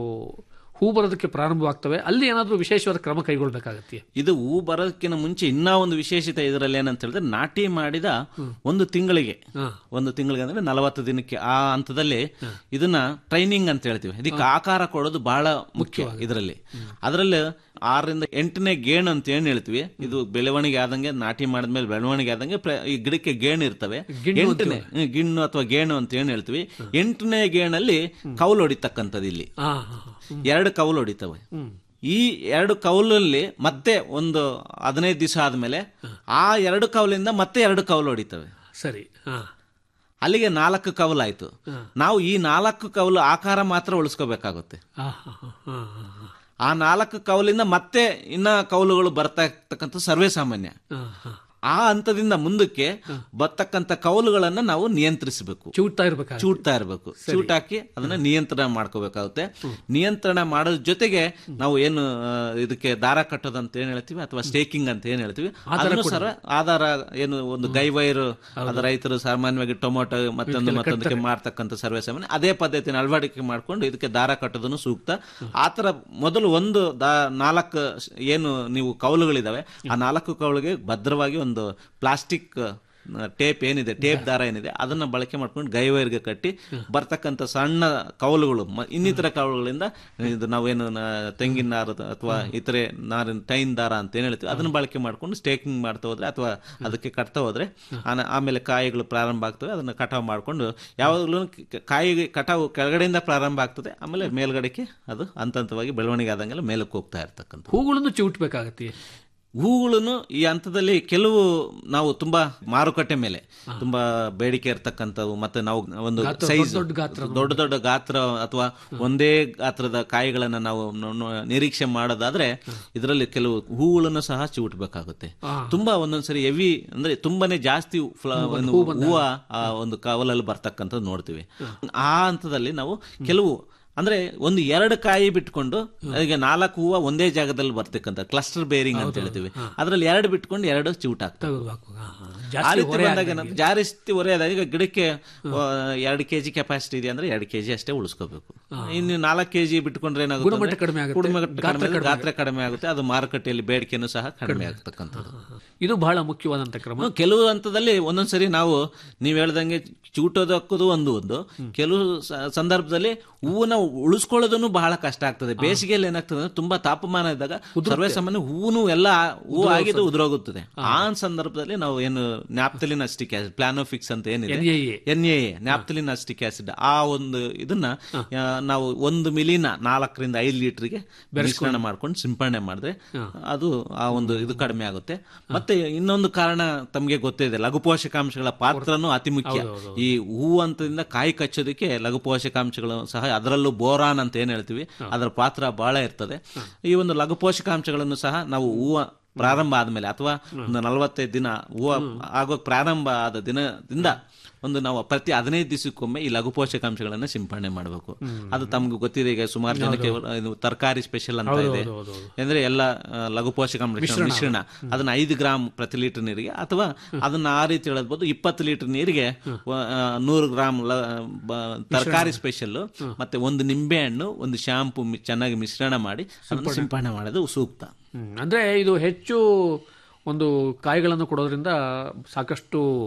ಹೂ ಬರೋದಕ್ಕೆ ಪ್ರಾರಂಭವಾಗ್ತವೆ ಅಲ್ಲಿ ಏನಾದರೂ ವಿಶೇಷವಾದ ಕ್ರಮ ಕೈಗೊಳ್ಬೇಕಾಗತ್ತೆ ಇದು ಹೂ ಬರೋದಕ್ಕಿಂತ ಮುಂಚೆ ಇನ್ನೂ ಒಂದು ವಿಶೇಷತೆ ಇದರಲ್ಲಿ ಏನಂತ ಹೇಳಿದ್ರೆ ನಾಟಿ ಮಾಡಿದ ಒಂದು ತಿಂಗಳಿಗೆ ಒಂದು ತಿಂಗಳಿಗೆ ಅಂದ್ರೆ ನಲವತ್ತು ದಿನಕ್ಕೆ ಆ ಹಂತದಲ್ಲಿ ಇದನ್ನ ಟ್ರೈನಿಂಗ್ ಅಂತ ಹೇಳ್ತೀವಿ ಇದಕ್ಕೆ ಆಕಾರ ಕೊಡೋದು ಬಹಳ ಮುಖ್ಯ ಇದರಲ್ಲಿ ಅದರಲ್ಲಿ ಆರರಿಂದ ಎಂಟನೇ ಗೇಣು ಅಂತ ಏನ್ ಹೇಳ್ತೀವಿ ಇದು ಬೆಳವಣಿಗೆ ಆದಂಗೆ ನಾಟಿ ಮಾಡಿದ್ಮೇಲೆ ಬೆಳವಣಿಗೆ ಆದಂಗೆ ಪ್ರ- ಈ ಗಿಡಕ್ಕೆ ಗೇಣು ಇರ್ತವೆ ಎಂಟನೇ ಹ್ಮ್, ಗಿಣ್ಣು ಅಥವಾ ಗೇಣು ಅಂತ ಏನ್ ಹೇಳ್ತೀವಿ ಎಂಟನೇ ಗೇಣಲ್ಲಿ ಕೌಲು ಹೊಡಿತಕ್ಕಂಥದ್ದು ಇಲ್ಲಿ ಹಾ ಹಾ ಹಾ. ಎರಡು ಕೌಲು ಹೊಡಿತವೆ ಈ ಎರಡು ಕೌಲಲ್ಲಿ ಮತ್ತೆ ಒಂದು ಹದಿನೈದು ದಿವಸ ಆದ್ಮೇಲೆ ಆ ಎರಡು ಕೌಲಿಂದ ಮತ್ತೆ ಎರಡು ಕೌಲು ಹೊಡಿತವೆ ಸರಿ ಹಾ ಅಲ್ಲಿಗೆ ನಾಲ್ಕು ಕೌಲಾಯ್ತು ನಾವು ಈ ನಾಲ್ಕು ಕೌಲು ಆಕಾರ ಮಾತ್ರ ಉಳಿಸ್ಕೋಬೇಕಾಗುತ್ತೆ ಹಾ ಹಾ ಹಾ ಹಾ ಹಾ ಹಾ. ಆ ನಾಲ್ಕು ಕೌಲಿಂದ ಮತ್ತೆ ಇನ್ನ ಕೌಲುಗಳು ಬರ್ತಾ ಇರ್ತಕ್ಕಂಥ ಸರ್ವೇ ಸಾಮಾನ್ಯ ಹಾ ಹಾ ಆ ಹಂತದಿಂದ ಮುಂದಕ್ಕೆ ಬರ್ತಕ್ಕಂಥ ಕೌಲುಗಳನ್ನ ನಾವು ನಿಯಂತ್ರಿಸಬೇಕು ಚೂಡ್ತಾ ಇರ್ಬೇಕಾಗ ಚೂಡ್ತಾ ಇರಬೇಕು ಚೂಟ್ ಹಾಕಿ ಅದನ್ನ ನಿಯಂತ್ರಣ ಮಾಡ್ಕೋಬೇಕಾಗುತ್ತೆ ನಿಯಂತ್ರಣ ಮಾಡೋದ್ರ ಜೊತೆಗೆ ನಾವು ಏನು ಆ, ಇದಕ್ಕೆ ದಾರ ಕಟ್ಟೋದು ಅಂತ ಏನ್ ಹೇಳ್ತೀವಿ ಅಥವಾ ಸ್ಟೇಕಿಂಗ್ ಅಂತ ಏನ್ ಹೇಳ್ತೀವಿ ಅದನ್ನು ಸರ ಆಧಾರ ಏನು ಒಂದು ಗೈವೈರ್ ಅದ ರೈತರು ಸಾಮಾನ್ಯವಾಗಿ ಟೊಮೊಟೊ ಮತ್ತೊಂದು ಮತ್ತೊಂದಕ್ಕೆ ಮಾರ್ತಕ್ಕಂಥ ಸರ್ವೇ ಸಾಮಾನ್ಯ ಅದೇ ಪದ್ಧತಿನ ಅಳವಡಿಕೆ ಮಾಡ್ಕೊಂಡು ಇದಕ್ಕೆ ದಾರ ಕಟ್ಟೋದನ್ನು ಸೂಕ್ತ ಆತರ ಮೊದಲು ಒಂದು ದಾ ನಾಲ್ಕು ಏನು ನೀವು ಕೌಲುಗಳಿದಾವೆ ಆ ನಾಲ್ಕು ಕೌಲಿಗೆ ಭದ್ರವಾಗಿ ಒಂದು ಪ್ಲಾಸ್ಟಿಕ್ ಟೇಪ್ ಏನಿದೆ ಟೇಪ್ ದಾರ ಏನಿದೆ ಅದನ್ನ ಬಳಕೆ ಮಾಡ್ಕೊಂಡು ಗೈವೈರ್ಗೆ ಕಟ್ಟಿ ಬರ್ತಕ್ಕಂಥ ಸಣ್ಣ ಕೌಲುಗಳು ಮ- ಇನ್ನಿತರ ಕೌಲುಗಳಿಂದ ಇದು ನಾವೇನು ನ- ತೆಂಗಿನ ನಾರು ಅಥವಾ ಇತರೆ ನಾರಿನ ಟೈನ್ ದಾರ ಅಂತ ಏನ್ ಹೇಳ್ತೀವಿ ಅದನ್ನ ಬಳಕೆ ಮಾಡ್ಕೊಂಡು ಸ್ಟೇಕಿಂಗ್ ಮಾಡ್ತಾ ಹೋದ್ರೆ ಅಥವಾ ಅದಕ್ಕೆ ಕಟ್ತಾ ಹೋದ್ರೆ ಆನ- ಆಮೇಲೆ ಕಾಯಿಗಳು ಪ್ರಾರಂಭ ಆಗ್ತವೆ ಅದನ್ನ ಕಟಾವು ಮಾಡ್ಕೊಂಡು ಯಾವಾಗಲೂ ಕಾಯಿ ಕಟಾವು ಕೆಳಗಡೆಯಿಂದ ಪ್ರಾರಂಭ ಆಗ್ತದೆ ಆಮೇಲೆ ಮೇಲ್ಗಡೆಗೆ ಅದು ಹಂತ ಹಂತವಾಗಿ ಬೆಳವಣಿಗೆ ಆದಂಗೆಲ್ಲ ಮೇಲಕ್ಕೆ ಹೋಗ್ತಾ ಇರ್ತಕ್ಕಂಥ ಹೂಗಳನ್ನು ಚಿವುಟ್ಬೇಕಾಗತ್ತೆ ಹೂಗಳನ್ನು ಈ ಹಂತದಲ್ಲಿ ಕೆಲವು ನಾವು ತುಂಬಾ ಮಾರುಕಟ್ಟೆ ಮೇಲೆ ತುಂಬಾ ಬೇಡಿಕೆ ಇರ್ತಕ್ಕಂಥವು ಮತ್ತೆ ನಾವು ಒಂದು ಸೈಜ್ ದೊಡ್ಡ ಗಾತ್ರ ದೊಡ್ಡ ದೊಡ್ಡ ಗಾತ್ರ ಅಥವಾ ಒಂದೇ ಗಾತ್ರದ ಕಾಯಿಗಳನ್ನ ನಾವು ನೋ- ನೋ- ನಿರೀಕ್ಷೆ ಮಾಡೋದಾದ್ರೆ ಇದರಲ್ಲಿ ಕೆಲವು ಹೂಗಳನ್ನು ಸಹ ಚಿವುಟ್ಬೇಕಾಗುತ್ತೆ ತುಂಬಾ ಒಂದೊಂದ್ಸರಿ ಹೆವಿ ಅಂದ್ರೆ ತುಂಬಾನೇ ಜಾಸ್ತಿ ಫ್ಲ- ಒಂದು ಹೂವ ಆ ಒಂದು ಕವಲಲ್ಲಿ ಬರ್ತಕ್ಕಂಥದ್ದು ನೋಡ್ತೀವಿ ಆ ಹಂತದಲ್ಲಿ ನಾವು ಕೆಲವು ಅಂದ್ರೆ ಒಂದು ಎರಡು ಕಾಯಿ ಬಿಟ್ಕೊಂಡು ಈಗ ನಾಲ್ಕು ಹೂವ ಒಂದೇ ಜಾಗದಲ್ಲಿ ಬರ್ತಕ್ಕಂಥ ಕ್ಲಸ್ಟರ್ ಬೇರಿಂಗ್ ಅಂತ ಹೇಳ್ತೀವಿ ಅದ್ರಲ್ಲಿ ಎರಡು ಬಿಟ್ಕೊಂಡು ಎರಡು ಚಿವುಟ್ ಆಗ್ತವೆ ತೆಗೆದುಹಾಕು ಹಾ ಹಾ ಆ ಜಾಸ್ತಿ ರೀತಿ ಬಂದಾಗ ಏನಾಗುತ್ತೆ, ಜಾಸ್ತಿ ಹೊರೆಯಾದಾಗ ಈಗ ಗಿಡಕ್ಕೆ ಆ, ಎರಡು ಕೆಜಿ ಕೆಪಾಸಿಟಿ ಇದೆ ಅಂದ್ರೆ ಎರಡು ಕೆಜಿ ಅಷ್ಟೇ ಉಳಿಸ್ಕೋಬೇಕು ಇನ್ನು ನಾಲ್ಕು ಕೆಜಿ ಬಿಟ್ಕೊಂಡ್ರೆ ಏನಾಗುತ್ತೆ ಗುಣಮಟ್ಟ ಅಂದ್ರೆ ಕಡಿಮೆ ಆಗುತ್ತೆ. ಗುಣಮಟ್ಟ ಕಡಿಮೆ ಆಗುತ್ತೆ, ಗಾತ್ರ ಕಡಿಮೆ ಆಗುತ್ತೆ ಅದು ಮಾರುಕಟ್ಟೆಯಲ್ಲಿ ಬೇಡಿಕೆನೂ ಸಹ ಕಡಿಮೆ ಆಗ್ತಕ್ಕಂಥದ್ದು ಇದು ಬಹಳ ಮುಖ್ಯವಾದಂತ ಕ್ರಮ ಹ್ಮ್, ಕೆಲವು ಹಂತದಲ್ಲಿ ಒಂದೊಂದ್ಸರಿ ನಾವು ನೀವ್ ಹೇಳ್ದಂಗೆ ಚೂಟೋದು ಹಾಕೋದು ಒಂದು ಒಂದು ಕೆಲವು ಸ- ಸಂದರ್ಭದಲ್ಲಿ ಹೂವನ್ನ ಉಳಿಸ್ಕೊಳ್ಳೋದನ್ನು ಬಹಳ ಕಷ್ಟ ಆಗ್ತದೆ ಬೇಸಿಗೆಯಲ್ಲಿ ಏನಾಗ್ತದೆ ಅಂದ್ರೆ ತುಂಬಾ ತಾಪಮಾನ ಇದ್ದಾಗ ಸರ್ವೇ ಸಾಮಾನ್ಯ ಹೂವು ಎಲ್ಲ ಹೂವು ಆಗಿದ್ದು ಉದುರೋಗುತ್ತದೆ ಆ ಸಂದರ್ಭದಲ್ಲಿ ನಾವು ಏನು ನ್ಯಾಪ್ತಲಿನ್ ಅಸ್ಟಿಕ್ ಆಸಿಡ್ ಪ್ಲಾನೋಫಿಕ್ಸ್ ಅಂತ ಏನಿದೆ NAA. N A naphthalene acetic acid ಆ ಒಂದು ಇದನ್ನ ಆ, ನಾವು ಒಂದು ಮಿಲಿನ ನಾಲ್ಕರಿಂದ ಐದು ಲೀಟರ್ಗೆ ಮಿಶ್ರಣ ಮಾಡ್ಕೊಂಡು ಸಿಂಪಡಣೆ ಮಾಡಿದ್ರೆ ಅದು ಆ ಒಂದು ಇದು ಕಡಿಮೆ ಆಗುತ್ತೆ ಮತ್ತೆ ಇನ್ನೊಂದು ಕಾರಣ ತಮಗೆ ಗೊತ್ತಿದೆ ಲಘು ಪೋಷಕಾಂಶಗಳ ಪಾತ್ರನೂ ಅತಿ ಮುಖ್ಯ ಈ ಹೂವು ಹಂತದಿಂದ ಕಾಯಿ ಕಚ್ಚೋದಕ್ಕೆ ಲಘು ಪೋಷಕಾಂಶಗಳು ಸಹ ಅದರಲ್ಲೂ ಬೋರಾನ್ ಅಂತ ಏನ್ ಹೇಳ್ತೀವಿ ಅದರ ಪಾತ್ರ ಬಹಳ ಇರ್ತದೆ ಈ ಒಂದು ಲಘು ಪೋಷಕಾಂಶಗಳನ್ನು ಸಹ ನಾವು ಹೂವು ಪ್ರಾರಂಭ ಆದ್ಮೇಲೆ ಅಥವಾ ಒಂದು ನಲವತ್ತೈದು ದಿನ ಹೂವು ಆಗೋ ಪ್ರಾರಂಭ ಆದ ದಿನದಿಂದ ಒಂದು ನಾವು ಪ್ರತಿ ಹದಿನೈದು ದಿವಸಕ್ಕೊಮ್ಮೆ ಈ ಲಘು ಪೋಷಕಾಂಶಗಳನ್ನ ಸಿಂಪಡಣೆ ಮಾಡಬೇಕು ಅದು ತಮ್ಗೆ ಗೊತ್ತಿದೆ ಈಗ ಸುಮಾರು ಜನಕ್ಕೆ ಇದು ತರಕಾರಿ ಸ್ಪೆಷಲ್ ಅಂತ ಇದೆ ಅಂದ್ರೆ ಎಲ್ಲ ಆ, ಲಘು ಪೋಷಕಾಂಶ ಮಿಶ್ರಣ ಅದನ್ನ ಐದು ಗ್ರಾಮ್ ಪ್ರತಿ ಲೀಟರ್ ನೀರಿಗೆ ಅಥವಾ ಅದನ್ನ ಆ ರೀತಿ ಹೇಳ್ಬೋದು ಇಪ್ಪತ್ತು ಲೀಟರ್ ನೀರಿಗೆ ವ- ಆ, ನೂರು ಗ್ರಾಮ್ ಲ- ಬ- ತರಕಾರಿ ಸ್ಪೆಷಲ್ ಮತ್ತೆ ಒಂದು ನಿಂಬೆ ಹಣ್ಣು ಒಂದು ಶಾಂಪು ಮಿ- ಚೆನ್ನಾಗಿ ಮಿಶ್ರಣ ಮಾಡಿ ಅದನ್ನ ಸಿಂಪಡಣೆ ಮಾಡೋದು ಸೂಕ್ತ ಹ್ಮ್. ಅಂದ್ರೆ ಇದು ಹೆಚ್ಚು ಒಂದು ಕಾಯಿಗಳನ್ನು ಕೊಡೋದ್ರಿಂದ ಸಾಕಷ್ಟು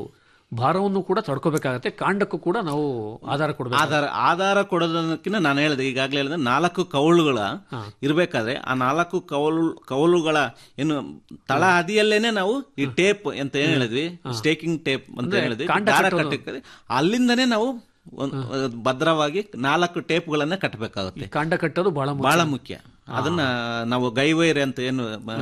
ಭಾರವನ್ನು ಕೂಡ ತಡ್ಕೋಬೇಕಾಗತ್ತೆ ಕಾಂಡಕ್ಕೂ ಕೂಡ ನಾವು ಆಧಾರ ಕೊಡಬೇಕು ಆಧಾರ ಆಧಾರ ಕೊಡೋದಕ್ಕಿಂತ ನಾನು ಹೇಳಿದೆ ಈಗಾಗಲೇ ಹೇಳಿದೆ ನಾಲ್ಕು ಕೌಲುಗಳ ಇರಬೇಕಾದ್ರೆ ಆ ನಾಲ್ಕು ಕೌಲು ಕೌಲುಗಳ ಏನು ತಳ ಹದಿಯಲ್ಲೇನೆ ನಾವು ಈ ಟೇಪ್ ಅಂತ ಏನ್ ಹೇಳಿದ್ವಿ ಸ್ಟೇಕಿಂಗ್ ಟೇಪ್ ಅಂತ ಏನ್ ಹೇಳಿದ್ವಿ ಕಾಂಡ ದಾರ ಕಟ್ಟೋದು. ಕಟ್ಟಿ ಅಲ್ಲಿಂದನೇ ನಾವು ಒಂದ್- ಭದ್ರವಾಗಿ ನಾಲ್ಕು ಟೇಪ್ಗಳನ್ನ ಕಟ್ಟಬೇಕಾಗುತ್ತೆ ಕಾಂಡ ಕಟ್ಟೋದು ಬಹಳ ಮುಖ್ಯ. ಬಹಳ ಮುಖ್ಯ ಅದನ್ನ ನಾವು ಗೈವೈರ್ ಅಂತ ಏನು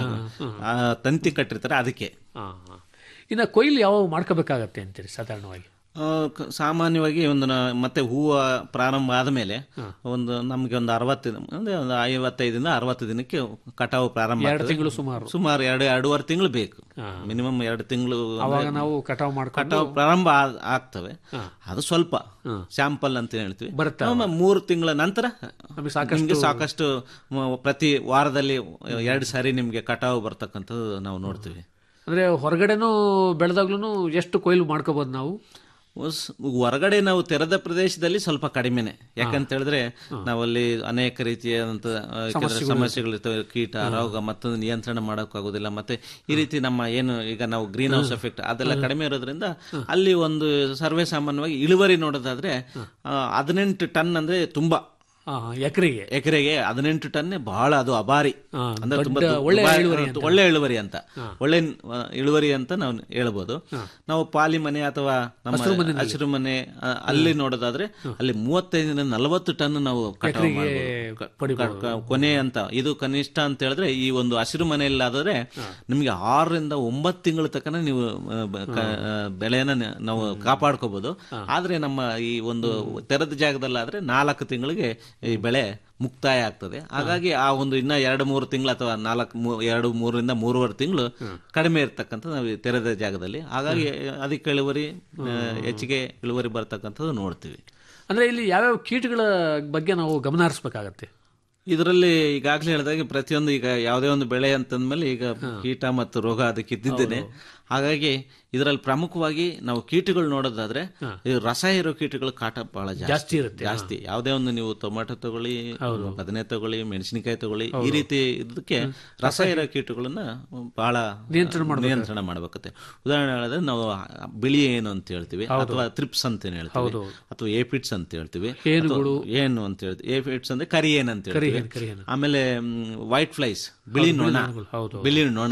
ಆ, ತಂತಿ ಕಟ್ಟಿರ್ತಾರೆ ಅದಕ್ಕೆ ಹಾ, ಹಾ. ಇನ್ನು ಕೊಯ್ಲು ಯಾವ ಮಾಡ್ಕೋಬೇಕಾಗತ್ತೆ ಅಂತೀರಿ ಸಾಧಾರಣವಾಗಿ ಆ, ಕ- ಸಾಮಾನ್ಯವಾಗಿ ಒಂದು ನ- ಮತ್ತೆ ಹೂವು ಪ್ರಾರಂಭ ಆದಮೇಲೆ ಒಂದು ನಮಗೆ ಒಂದು ಅರವತ್ತು ದಿನ ಅಂದ್ರೆ ಒಂದು ಐವತ್ತೈದರಿಂದ ಅರವತ್ತು ದಿನಕ್ಕೆ ಕಟಾವು ಪ್ರಾರಂಭ ಎರಡು ಆಗ್ತದೆ. ತಿಂಗಳು ಸುಮಾರು ಸುಮಾರು ಎರಡು ಎರಡೂವರೆ ತಿಂಗಳು ಬೇಕು ಮಿನಿಮಮ್ ಎರಡು ತಿಂಗಳು ಅವಾಗ ನಾವು ಕಟಾವು ಮಾಡ್ಕೊಂಡು ಕಟಾವು ಪ್ರಾರಂಭ ಆ- ಆಗ್ತವೆ ಅದು ಸ್ವಲ್ಪ ಸ್ಯಾಂಪಲ್ ಅಂತ ಹೇಳ್ತೀವಿ ಬರುತ್ತೆ ಆಮೇಲೆ ಮೂರು ತಿಂಗಳ ನಂತರ ನಮಗೆ ಸಾಕಷ್ಟು- ನಿಮ್ಗೆ ಸಾಕಷ್ಟು ಮ- ಪ್ರತಿ ವಾರದಲ್ಲಿ ಎರಡು ಸಾರಿ ನಿಮ್ಗೆ ಕಟಾವು ಬರ್ತಕ್ಕಂಥದ್ದು ನಾವು ನೋಡ್ತೀವಿ ಅಂದ್ರೆ ಹೊರಗಡೆನೂ ಬೆಳೆದಾಗ್ಲೂ ಎಷ್ಟು ಕೊಯ್ಲು ಮಾಡ್ಕೋಬಹುದು ನಾವು ಉಸ್- ಹೊರಗಡೆ ನಾವು ತೆರೆದ ಪ್ರದೇಶದಲ್ಲಿ ಸ್ವಲ್ಪ ಕಡಿಮೆನೆ ಯಾಕಂತ ಹೇಳಿದ್ರೆ ನಾವಲ್ಲಿ ಅನೇಕ ರೀತಿಯಾದಂತ ಆ, ಕೆಲವು ಸಮಸ್ಯೆಗಳಿರ್ತವೆ ಕೀಟ ರೋಗ ಮತ್ತೊಂದು ನಿಯಂತ್ರಣ ಮಾಡೋಕ್ಕಾಗೋದಿಲ್ಲ ಮತ್ತೆ ಈ ರೀತಿ ನಮ್ಮ ಏನು ಈಗ ನಾವು ಗ್ರೀನ್ ಹೌಸ್ ಎಫೆಕ್ಟ್ ಅದೆಲ್ಲ ಕಡಿಮೆ ಇರೋದ್ರಿಂದ ಅಲ್ಲಿ ಒಂದು ಸರ್ವೇ ಸಾಮಾನ್ಯವಾಗಿ ಇಳುವರಿ ನೋಡೋದಾದ್ರೆ ಆ, ಹದಿನೆಂಟು ಟನ್ ಅಂದ್ರೆ ತುಂಬಾ ಎಕರೆಗೆ ಎಕರೆಗೆ ಹದಿನೆಂಟು ಟನ್ ಬಹಳ ಅದು ಅಭಾರಿ ಹಾ, ಅಂದ್ರೆ ತುಂಬಾ ದೊಡ್ಡ ದು- ಒಳ್ಳೆ ದುಬಾರಿ- ಇಳುವರಿ ಆ, ಒಳ್ಳೆ ಇಳುವರಿ ಅಂತ ಒಳ್ಳೆ ಆ, ಇಳುವರಿ ಅಂತ ನಾವು ಹೇಳ್ಬೋದು ನಾವು ಪಾಲಿ ಮನೆ ಅಥವಾ ನಮ್ಮ ಹಸಿರು ಮನೆ ಆ, ಅಲ್ಲಿ ನೋಡೋದಾದ್ರೆ ಅಲ್ಲಿ ಮೂವತ್ತೈದರಿಂದ ನಲವತ್ತು ಟನ್ ನಾವು ಕಟಾವು ಮಾಡ್ಬೋದು. ಕ- ಕ- ಕ- ಕೊನೆ ಅಂತ ಇದು ಕನಿಷ್ಠ ಅಂತ ಹೇಳಿದ್ರೆ ಈ ಒಂದು ಹಸಿರು ಮನೆಯಲ್ಲಾದ್ರೆ ನಿಮ್ಗೆ ಆರರಿಂದ ಒಂಬತ್ತು ತಿಂಗಳ ತನಕ ನೀವು ಆ, ಬ- ಕ- ಆ, ಬೆಳೆಯನ್ನ ನ- ನಾವು ಕಾಪಾಡ್ಕೋಬಹುದು ಆದ್ರೆ ನಮ್ಮ ಈ ಒಂದು ತೆರೆದ ಜಾಗದಲ್ಲಾದ್ರೆ ನಾಲ್ಕು ತಿಂಗಳಿಗೆ ಈ ಬೆಳೆ ಮುಕ್ತಾಯ ಆಗ್ತದೆ ಹಾಗಾಗಿ ಆ ಒಂದು ಇನ್ನ ಎರಡು ಮೂರು ತಿಂಗಳು ಅಥವಾ ನಾಲ್ಕು ಮೂ- ಎರಡು ಮೂರರಿಂದ ಮೂರುವರೆ ತಿಂಗಳು ಕಡಿಮೆ ಇರ್ತಕ್ಕಂಥ ನಾವು ಈ ತೆರೆದ ಜಾಗದಲ್ಲಿ ಹಾಗಾಗಿ ಅದಕ್ಕೆ ಇಳುವರಿ ಆ, ಹೆಚ್ಚಿಗೆ ಇಳುವರಿ ಬರ್ತಕ್ಕಂಥದ್ದು ನೋಡ್ತೀವಿ ಅಂದ್ರೆ ಇಲ್ಲಿ ಯಾವ್ಯಾವ ಕೀಟಗಳ ಬಗ್ಗೆ ನಾವು ಗಮನ ಹರಿಸ್ಬೇಕಾಗತ್ತೆ ಇದರಲ್ಲಿ ಈಗಾಗಲೇ ಹೇಳಿದಾಗೆ ಪ್ರತಿಯೊಂದು ಈಗ ಯಾವುದೇ ಒಂದು ಬೆಳೆ ಅಂತಂದ್ಮೇಲೆ ಈಗ ಕೀಟ ಮತ್ತು ರೋಗ ಅದಕ್ಕೆ ಇದ್ದಿದ್ದೇನೆ ಹಾಗಾಗಿ ಇದರಲ್ಲಿ ಪ್ರಮುಖವಾಗಿ ನಾವು ಕೀಟಗಳು ನೋಡೋದಾದ್ರೆ ಈ ರಸ ಇರೋ ಕೀಟಗಳು ಕಾಟ ಬಹಳ ಜಾಸ್ತಿ ಇರುತ್ತೆ, ಜಾಸ್ತಿ ಯಾವುದೇ ಒಂದು ನೀವು ಟೊಮೆಟೊ ತಗೊಳ್ಳಿ ಬದನೆ ತಗೊಳ್ಳಿ ಮೆಣಸಿನಕಾಯಿ ತಗೊಳ್ಳಿ ಈ ರೀತಿ ಇದಕ್ಕೆ ರಸ ಇರೋ ಕೀಟಗಳನ್ನ ಬಹಳ ನಿಯಂತ್ರಣ ನಿಯಂತ್ರಣ ಮಾಡಬೇಕತ್ತೆ ಉದಾಹರಣೆ ಹೇಳಿದ್ರೆ ನಾವು ಬಿಳಿ ಏನು ಅಂತ ಹೇಳ್ತೀವಿ ಅಥವಾ ತ್ರಿಪ್ಸ್ ಅಂತ ಏನ್ ಹೇಳ್ತೀವಿ ಅಥವಾ ಏಪಿಟ್ಸ್ ಅಂತ ಹೇಳ್ತೀವಿ ಏನುಗಳು. ಅಥವಾ ಏನು ಅಂತ ಹೇಳ್ತೀವಿ ಏಪಿಟ್ಸ್ ಅಂದ್ರೆ ಕರಿ ಏನ್ ಅಂತ ಹೇಳ್ತೀವಿ ಕರಿ ಕರಿ ಏನು. ಆಮೇಲೆ ವೈಟ್ ಫ್ಲೈಸ್ ಬಿಳಿ ನೊಣ ಹೌದು. ಬಿಳಿ ನೊಣ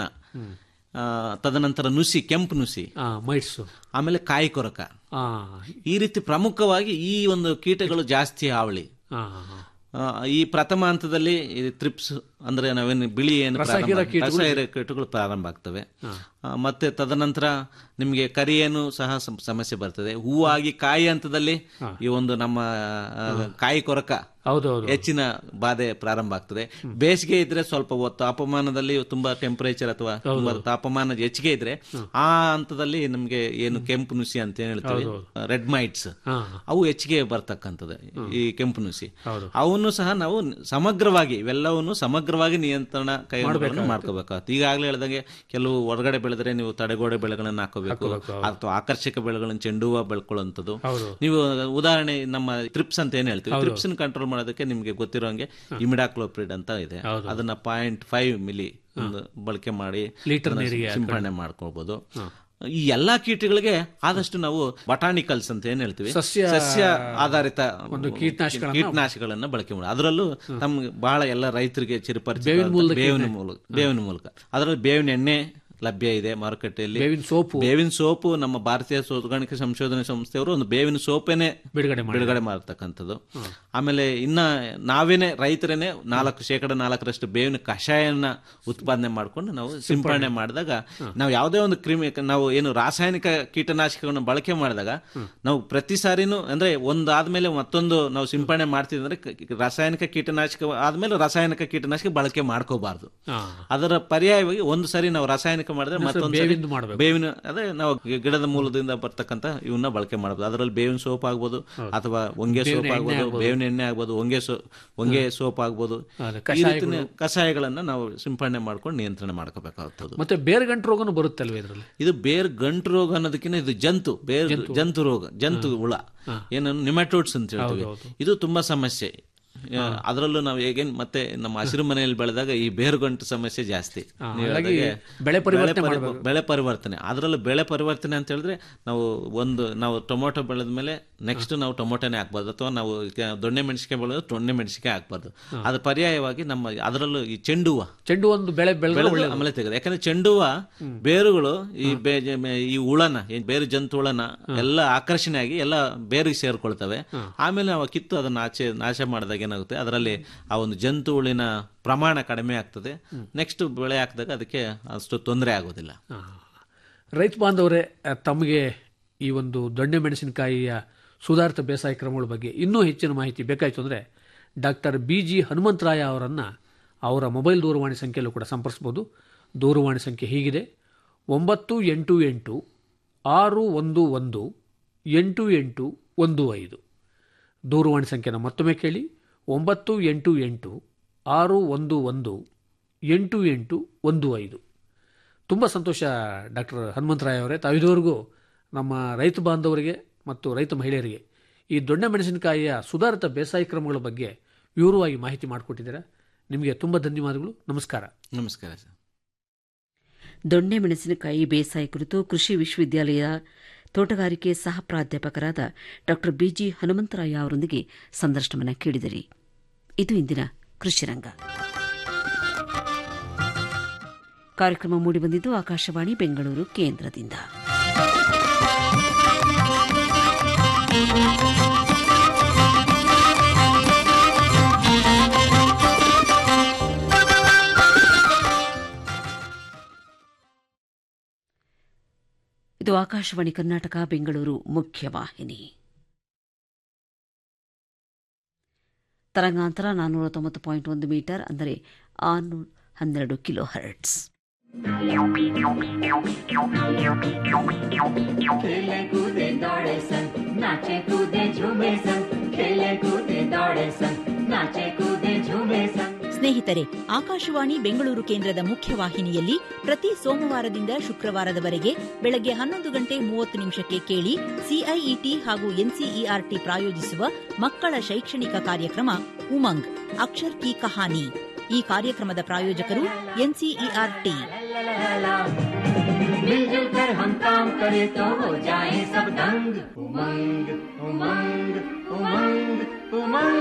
ಆ, ತದನಂತರ ನುಸಿ ಕೆಂಪು ನುಸಿ ಆ ಮೈಟ್ಸು ಆಮೇಲೆ ಕಾಯಿ ಕೊರಕ ಆ ಈ ರೀತಿ ಪ್ರಮುಖವಾಗಿ ಈ ಒಂದು ಕೀಟಗಳು ಜಾಸ್ತಿ ಹಾವಳಿ ಆ, ಆ. ಆ, ಈ ಪ್ರಥಮ ಹಂತದಲ್ಲಿ ಈ ತ್ರಿಪ್ಸ್ ಅಂದ್ರೆ ನಾವೇನು ಬಿಳಿ ಏನು ಪ್ರಾರಂಭ- ರಸ ಹೀರೋ ಕೀಟಗಳು ಪ್ರಾರಂಭ ಆಗ್ತವೆ ಆ, ಮತ್ತೆ ತದನಂತರ ನಿಮಗೆ ಕರಿ ಏನು ಸಹ ಸಮ್- ಸಮಸ್ಯೆ ಬರ್ತದೆ ಹೂವಾಗಿ ಕಾಯಿ ಹಂತದಲ್ಲಿ ಈ ಒಂದು ನಮ್ಮ ಆ, ಕಾಯಿ ಕೊರಕ ಹೌದು ಹೌದು ಹೆಚ್ಚಿನ ಬಾಧೆ ಪ್ರಾರಂಭ ಆಗ್ತದೆ ಬೇಸಿಗೆ ಇದ್ರೆ ಸ್ವಲ್ಪ ಹೊತ್ತು ತಾಪಮಾನದಲ್ಲಿ ತುಂಬಾ ಟೆಂಪರೇಚರ್ ಅಥವಾ ತುಂಬಾ ತಾಪಮಾನ ಹೆಚ್ಚಿಗೆ ಇದ್ರೆ ಆ ಹಂತದಲ್ಲಿ ನಮ್ಗೆ ಏನು ಕೆಂಪು ನುಸಿ ಅಂತ ಏನ್ ಹೇಳ್ತೀವಿ ರೆಡ್ ಮೈಟ್ಸ್ ಹಾ ಅವು ಹೆಚ್ಚಿಗೆ ಬರ್ತಕ್ಕಂಥದ್ದು ಈ ಕೆಂಪು ನುಸಿ ಅವನ್ನು ಸಹ ನಾವು ಸಮಗ್ರವಾಗಿ ಇವೆಲ್ಲವನ್ನು ಸಮಗ್ರವಾಗಿ ನಿಯಂತ್ರಣ ಕೈಗೊಳ್ಳೋದನ್ನು ಮಾಡ್ಕೋಬೇಕಾಗುತ್ತೆ ಈಗಾಗಲೇ ಹೇಳ್ದಂಗೆ ಕೆಲವು ಹೊರಗಡೆ ಬೆಳೆದ್ರೆ ನೀವು ತಡೆಗೋಡೆ ಬೆಳೆಗಳನ್ನ ಹಾಕೋಬೇಕು ಅಥವಾ ಆಕರ್ಷಕ ಬೆಳೆಗಳನ್ನ ಚೆಂಡು ಹೂವ ಬೆಳ್ಕೊಳ್ಳುವಂಥದ್ದು ನೀವು ಉದಾಹರಣೆ ನಮ್ಮ ಟ್ರಿಪ್ಸ್ ಅಂತ ಏನ್ ಹೇಳ್ತೀವಿ ಟ್ರಿಪ್ಸ್ ಕಂಟ್ರೋಲ್ ಮಾಡೋದಕ್ಕೆ ನಿಮ್ಗೆ ಗೊತ್ತಿರೋಂಗೆ ಇಮಿಡಾಕ್ಲೋಪ್ರಿಡ್ ಅಂತ ಇದೆ ಅದನ್ನ ಪಾಯಿಂಟ್ ಫೈವ್ ಮಿಲಿ ಒಂದು ಬಳಕೆ ಮಾಡಿ ಲೀಟರ್ ಅದನ್ನ ನೀರಿಗೆ ಸಿಂಪಡಣೆ ಮಾಡ್ಕೋಬಹುದು ಈ ಎಲ್ಲಾ ಕೀಟಗಳಿಗೆ ಆದಷ್ಟು ನಾವು ಬಟಾನಿಕಲ್ಸ್ ಅಂತ ಏನ್ ಹೇಳ್ತೀವಿ ಸಸ್ಯ ಸಸ್ಯ ಆಧಾರಿತ ಒಂದು ಕೀಟನಾಶಕಗಳನ್ನ ಕೀಟನಾಶಕಗಳನ್ನ ಬಳಕೆ ಮಾಡಿ ಅದರಲ್ಲೂ ನಮ್ಗೆ ಬಹಳ ಎಲ್ಲ ರೈತರಿಗೆ ಚಿರಪರಿಚಿತ ಬೇವಿನ ಮೂಲದ ಬೇವಿನ ಮೂಲಕ ಬೇವಿನ ಮೂಲಕ ಅದರಲ್ಲಿ ಬೇವಿನ ಎಣ್ಣೆ ಲಭ್ಯ ಇದೆ ಮಾರುಕಟ್ಟೆಯಲ್ಲಿ ಬೇವಿನ ಸೋಪು ಬೇವಿನ ಸೋಪು ನಮ್ಮ ಭಾರತೀಯ ಸೋಗಾಣಿಕೆ ಸಂಶೋಧನೆ ಸಂಸ್ಥೆಯವರು ಒಂದು ಬೇವಿನ ಸೋಪೇನೆ ಬಿಡುಗಡೆ ಮಾಡಿ ಬಿಡುಗಡೆ ಮಾಡತಕ್ಕಂಥದ್ದು ಆಮೇಲೆ ಇನ್ನ ನಾವೇನೆ ರೈತರೇನೆ ನಾಲ್ಕು ಶೇಕಡ ನಾಲ್ಕರಷ್ಟು ಬೇವಿನ ಕಷಾಯನ ಉತ್ಪಾದನೆ ಮಾಡ್ಕೊಂಡು ನಾವು ಸಿಂಪಡಣೆ ಮಾಡಿದಾಗ ನಾವು ಯಾವುದೇ ಒಂದು ಕ್ರಿಮಿ ನಾವು ಏನು ರಾಸಾಯನಿಕ ಕೀಟನಾಶಕಗಳನ್ನು ಬಳಕೆ ಮಾಡಿದಾಗ ನಾವು ಪ್ರತಿ ಸಾರಿನೂ ಅಂದ್ರೆ ಒಂದಾದ್ಮೇಲೆ ಮತ್ತೊಂದು ನಾವು ಸಿಂಪಡಣೆ ಮಾಡ್ತೀವಿ ಅಂದ್ರೆ ಕ- ರಾಸಾಯನಿಕ ಕೀಟನಾಶಕ ಆದ್ಮೇಲೆ ರಾಸಾಯನಿಕ ಕೀಟನಾಶಕ ಬಳಕೆ ಮಾಡ್ಕೋಬಾರ್ದು ಹಾ. ಅದರ ಪರ್ಯಾಯವಾಗಿ ಒಂದು ಸರಿ ನಾವು ರಾಸಾಯನಿಕ ಮಾಡಿದ್ರೆ ಮತ್ತೊಂದು ಸರಿ ಬೇವಿಂದು ಮಾಡ್ಬೇಕು. ಬೇವಿನ ಅದೇ ನಾವು ಗಿ- ಗಿಡದ ಮೂಲದಿಂದ ಬರ್ತಕ್ಕಂಥ ಇವನ್ನ ಬಳಕೆ ಮಾಡಬಹುದು ಅದರಲ್ಲಿ ಬೇವಿನ ಸೋಪ್ ಆಗ್ಬೋದು ಅಥವಾ ಹೊಂಗೆ ಸೋಪ್ ಆಗ್ಬೋದು ಬೇವಿನ ಎಣ್ಣೆ ಆಗ್ಬೋದು ಹೊಂಗೆ ಸೋ ಹೊಂಗೆ ಸೋಪ್ ಆಗ್ಬೋದು ಅದೇ, ಈ ರೀತಿಯ ಕಷಾಯಗಳನ್ನ ನಾವು ಸಿಂಪಡಣೆ ಮಾಡ್ಕೊಂಡು ನಿಯಂತ್ರಣ ಮಾಡ್ಕೋಬೇಕಾಗ್ತದೆ ಮತ್ತೆ ಬೇರೆ ಗಂಟು ರೋಗನು ಬರುತ್ತಲ್ವ ಇದರಲ್ಲಿ ಇದು ಬೇರ್ ಗಂಟು ರೋಗ ಅನ್ನೋದಕ್ಕಿಂತ ಇದು ಜಂತು ಬೇರ್ ಜಂತು ರೋಗ ಜಂತು ಹುಳ ಏನನ್ನು ನಿಮ್ಯಾಟೋಡ್ಸ್ ಅಂತ ಹೇಳ್ತೀವಿ ಇದು ತುಂಬಾ ಸಮಸ್ಯೆ ಅದರಲ್ಲೂ ನಾವು ಹೇಗೇನ್ ಮತ್ತೆ ನಮ್ಮ ಹಸಿರು ಮನೆಯಲ್ಲಿ ಬೆಳೆದಾಗ ಈ ಬೇರುಗಂಟು ಸಮಸ್ಯೆ ಜಾಸ್ತಿ ನೀವು ಹಾಗಾಗಿ ಹೇಳ್ದಾಗೆ ಬೆಳೆ ಪರಿವರ್ತನೆ ಬೆಳೆ ಮಾಡ್ಬೇಕು. ಬೆಳೆ ಪರಿವರ್ತನೆ ಅದರಲ್ಲೂ ಬೆಳೆ ಪರಿವರ್ತನೆ ಅಂತ ಹೇಳಿದ್ರೆ ನಾವು ಒಂದು ನಾವು ಟೊಮೊಟೊ ಬೆಳೆದ ಮೇಲೆ ನೆಕ್ಸ್ಟ್ ನಾವು ಟೊಮೊಟೊನೇ ಹಾಕ್ಬಾರ್ದು ಅಥವಾ ನಾವು ಈಗ ದೊಣ್ಣೆ ಮೆಣಸಿಕಾಯಿ ಬೆಳೆದ್ರೆ ದೊಣ್ಣೆ ಮೆಣಸಿಕಾಯಿ ಹಾಕ್ಬಾರ್ದು ಅದು ಪರ್ಯಾಯವಾಗಿ ನಮ್ಮ ಅದರಲ್ಲೂ ಈ ಚೆಂಡು ಹೂವು ಚೆಂಡು ಒಂದು ಬೆಳೆ ಬೆಳೆದ್ರೆ ಬೆಳೆದು ಒಳ್ಳೆಯದು ಆಮೇಲೆ ತೆಗೆದು ಯಾಕಂದ್ರೆ ಚೆಂಡು ಹೂವ ಬೇರುಗಳು ಈ ಬೇ- ಜ- ಈ ಹುಳನ ಏನ್ ಬೇರು ಜಂತು ಹುಳನ ಎಲ್ಲ ಆಕರ್ಷಣೆ ಆಗಿ ಎಲ್ಲ ಬೇರಿಗೆ ಸೇರ್ಕೊಳ್ತವೆ ಆಮೇಲೆ ನಾವು ಕಿತ್ತು ಅದನ್ನ ಆಚೆ ನಾಶ ಮಾಡಿದಾಗ ಏನಾಗುತ್ತೆ ಅದರಲ್ಲಿ ಆ ಒಂದು ಜಂತು ಹುಳಿನ ಪ್ರಮಾಣ ಕಡಿಮೆ ಆಗ್ತದೆ ನೆಕ್ಸ್ಟ್ ಬೆಳೆ ಹಾಕಿದಾಗ ಅದಕ್ಕೆ ಅಷ್ಟು ತೊಂದರೆ ಆಗೋದಿಲ್ಲ ಆ. ರೈತ ಬಾಂಧವರೇ ಆ, ತಮಗೆ ಈ ಒಂದು ದೊಣ್ಣೆ ಮೆಣಸಿನಕಾಯಿಯ ಸುಧಾರಿತ ಬೇಸಾಯ ಕ್ರಮಗಳ ಬಗ್ಗೆ ಇನ್ನೂ ಹೆಚ್ಚಿನ ಮಾಹಿತಿ ಬೇಕಾಯಿತು ಅಂದರೆ ಡಾಕ್ಟರ್ ಬಿ ಜಿ ಹನುಮಂತರಾಯ ಅವರನ್ನು ಅವರ ಮೊಬೈಲ್ ದೂರವಾಣಿ ಸಂಖ್ಯೆಯಲ್ಲೂ ಕೂಡ ಸಂಪರ್ಸ್ಬೋದು ದೂರವಾಣಿ ಸಂಖ್ಯೆ ಹೀಗಿದೆ ಒಂಬತ್ತು ಎಂಟು ಎಂಟು ಆರು ಒಂದು ಒಂದು ಎಂಟು ಎಂಟು ಒಂದು ಐದು ದೂರವಾಣಿ ಸಂಖ್ಯೆನ ಮತ್ತೊಮ್ಮೆ ಕೇಳಿ ಒಂಬತ್ತು ಎಂಟು ಎಂಟು ಆರು ಒಂದು ಒಂದು ಎಂಟು ಎಂಟು ಒಂದು ಐದು ತುಂಬ ಸಂತೋಷ ಡಾಕ್ಟರ್ ಹನುಮಂತರಾಯ ಅವರೇ ತಾವು ಇದುವರೆಗೂ ನಮ್ಮ ರೈತ ಬಾಂಧವರಿಗೆ ಮತ್ತು ರೈತ ಮಹಿಳೆಯರಿಗೆ ಈ ದೊಣ್ಣೆ ಮೆಣಸಿನಕಾಯಿಯ ಸುಧಾರಿತ ಬೇಸಾಯ ಕ್ರಮಗಳ ಬಗ್ಗೆ ವಿವರವಾಗಿ ಮಾಹಿತಿ ಮಾಡಿಕೊಟ್ಟಿದ್ದೀರಾ ನಿಮಗೆ ತುಂಬ ಧನ್ಯವಾದಗಳು ನಮಸ್ಕಾರ ನಮಸ್ಕಾರ ಸರ್ ದೊಣ್ಣೆ ಮೆಣಸಿನಕಾಯಿ ಬೇಸಾಯ ಕುರಿತು ಕೃಷಿ ವಿಶ್ವವಿದ್ಯಾಲಯ ತೋಟಗಾರಿಕೆ ಸಹ ಪ್ರಾಧ್ಯಾಪಕರಾದ ಡಾ ಬಿಜಿ ಹನುಮಂತರಾಯ ಅವರೊಂದಿಗೆ ಸಂದರ್ಶನವನ್ನು ಕೇಳಿದಿರಿ ಇದು ಇಂದಿನ ಕೃಷಿರಂಗ ಕಾರ್ಯಕ್ರಮ ಮೂಡಿಬಂದಿದ್ದು ಆಕಾಶವಾಣಿ ಬೆಂಗಳೂರು ಕೇಂದ್ರದಿಂದ ಇದು ಆಕಾಶವಾಣಿ ಕರ್ನಾಟಕ ಬೆಂಗಳೂರು ಮುಖ್ಯವಾಹಿನಿ ತರಂಗಾಂತರ ನಾನ್ನೂರ ತೊಂಬತ್ತು ಪಾಯಿಂಟ್ ಒಂದು ಮೀಟರ್ ಅಂದರೆ ಆರುನೂರ ಹನ್ನೆರಡು ಕಿಲೋ ಹರ್ಟ್ಸ್ खेले कूदे दौड़े सन नाचे कूदे झूमे सन खेले कूदे दौड़े सन नाचे कूदे झूमे सन ಸ್ನೇಹಿತರೆ ಆಕಾಶವಾಣಿ ಬೆಂಗಳೂರು ಕೇಂದ್ರದ ಮುಖ್ಯವಾಹಿನಿಯಲ್ಲಿ ಪ್ರತಿ ಸೋಮವಾರದಿಂದ ಶುಕ್ರವಾರದವರೆಗೆ ಬೆಳಗ್ಗೆ ಹನ್ನೊಂದು ಗಂಟೆ ಮೂವತ್ತು ನಿಮಿಷಕ್ಕೆ ಕೇಳಿ ಸಿಐಇಟಿ ಹಾಗೂ ಎನ್ಸಿಇಆರ್ಟಿ ಪ್ರಾಯೋಜಿಸುವ ಮಕ್ಕಳ ಶೈಕ್ಷಣಿಕ ಕಾರ್ಯಕ್ರಮ ಉಮಂಗ್ ಅಕ್ಷರ್ ಕಿ ಕಹಾನಿ ಈ ಕಾರ್ಯಕ್ರಮದ ಪ್ರಾಯೋಜಕರು ಎನ್ಸಿಇಆರ್ಟಿ मिलजुल कर हम काम करें तो हो जाए सब दंग उमंग उमंग उमंग उमंग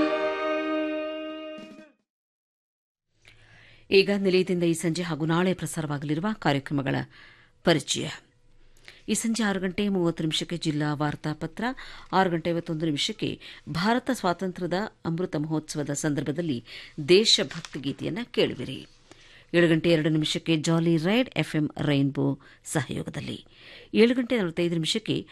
ಈಗ ನಿಲಯದಿಂದ ಈ ಸಂಜೆ ಹಾಗೂ ನಾಳೆ ಪ್ರಸಾರವಾಗಲಿರುವ ಕಾರ್ಯಕ್ರಮಗಳ ಪರಿಚಯ ಈ ಸಂಜೆ ಆರು ಗಂಟೆ ಮೂವತ್ತು ನಿಮಿಷಕ್ಕೆ ಜಿಲ್ಲಾ ವಾರ್ತಾಪತ್ರ ಆರು ಗಂಟೆ ಐವತ್ತೊಂದು ನಿಮಿಷಕ್ಕೆ ಭಾರತ ಸ್ವಾತಂತ್ರ್ಯದ ಅಮೃತ ಮಹೋತ್ಸವದ ಸಂದರ್ಭದಲ್ಲಿ ದೇಶಭಕ್ತಿ ಗೀತೆಯನ್ನು ಕೇಳುವಿರಿ ಏಳು ಗಂಟೆ ಎರಡು ನಿಮಿಷಕ್ಕೆ ಜಾಲಿ ರೈಡ್ ಎಫ್ಎಂ ರೈನ್ಬೋ ಸಹಯೋಗದಲ್ಲಿ ಏಳು ಗಂಟೆ ನಲವತ್ತೈದು ನಿಮಿಷಕ್ಕೆ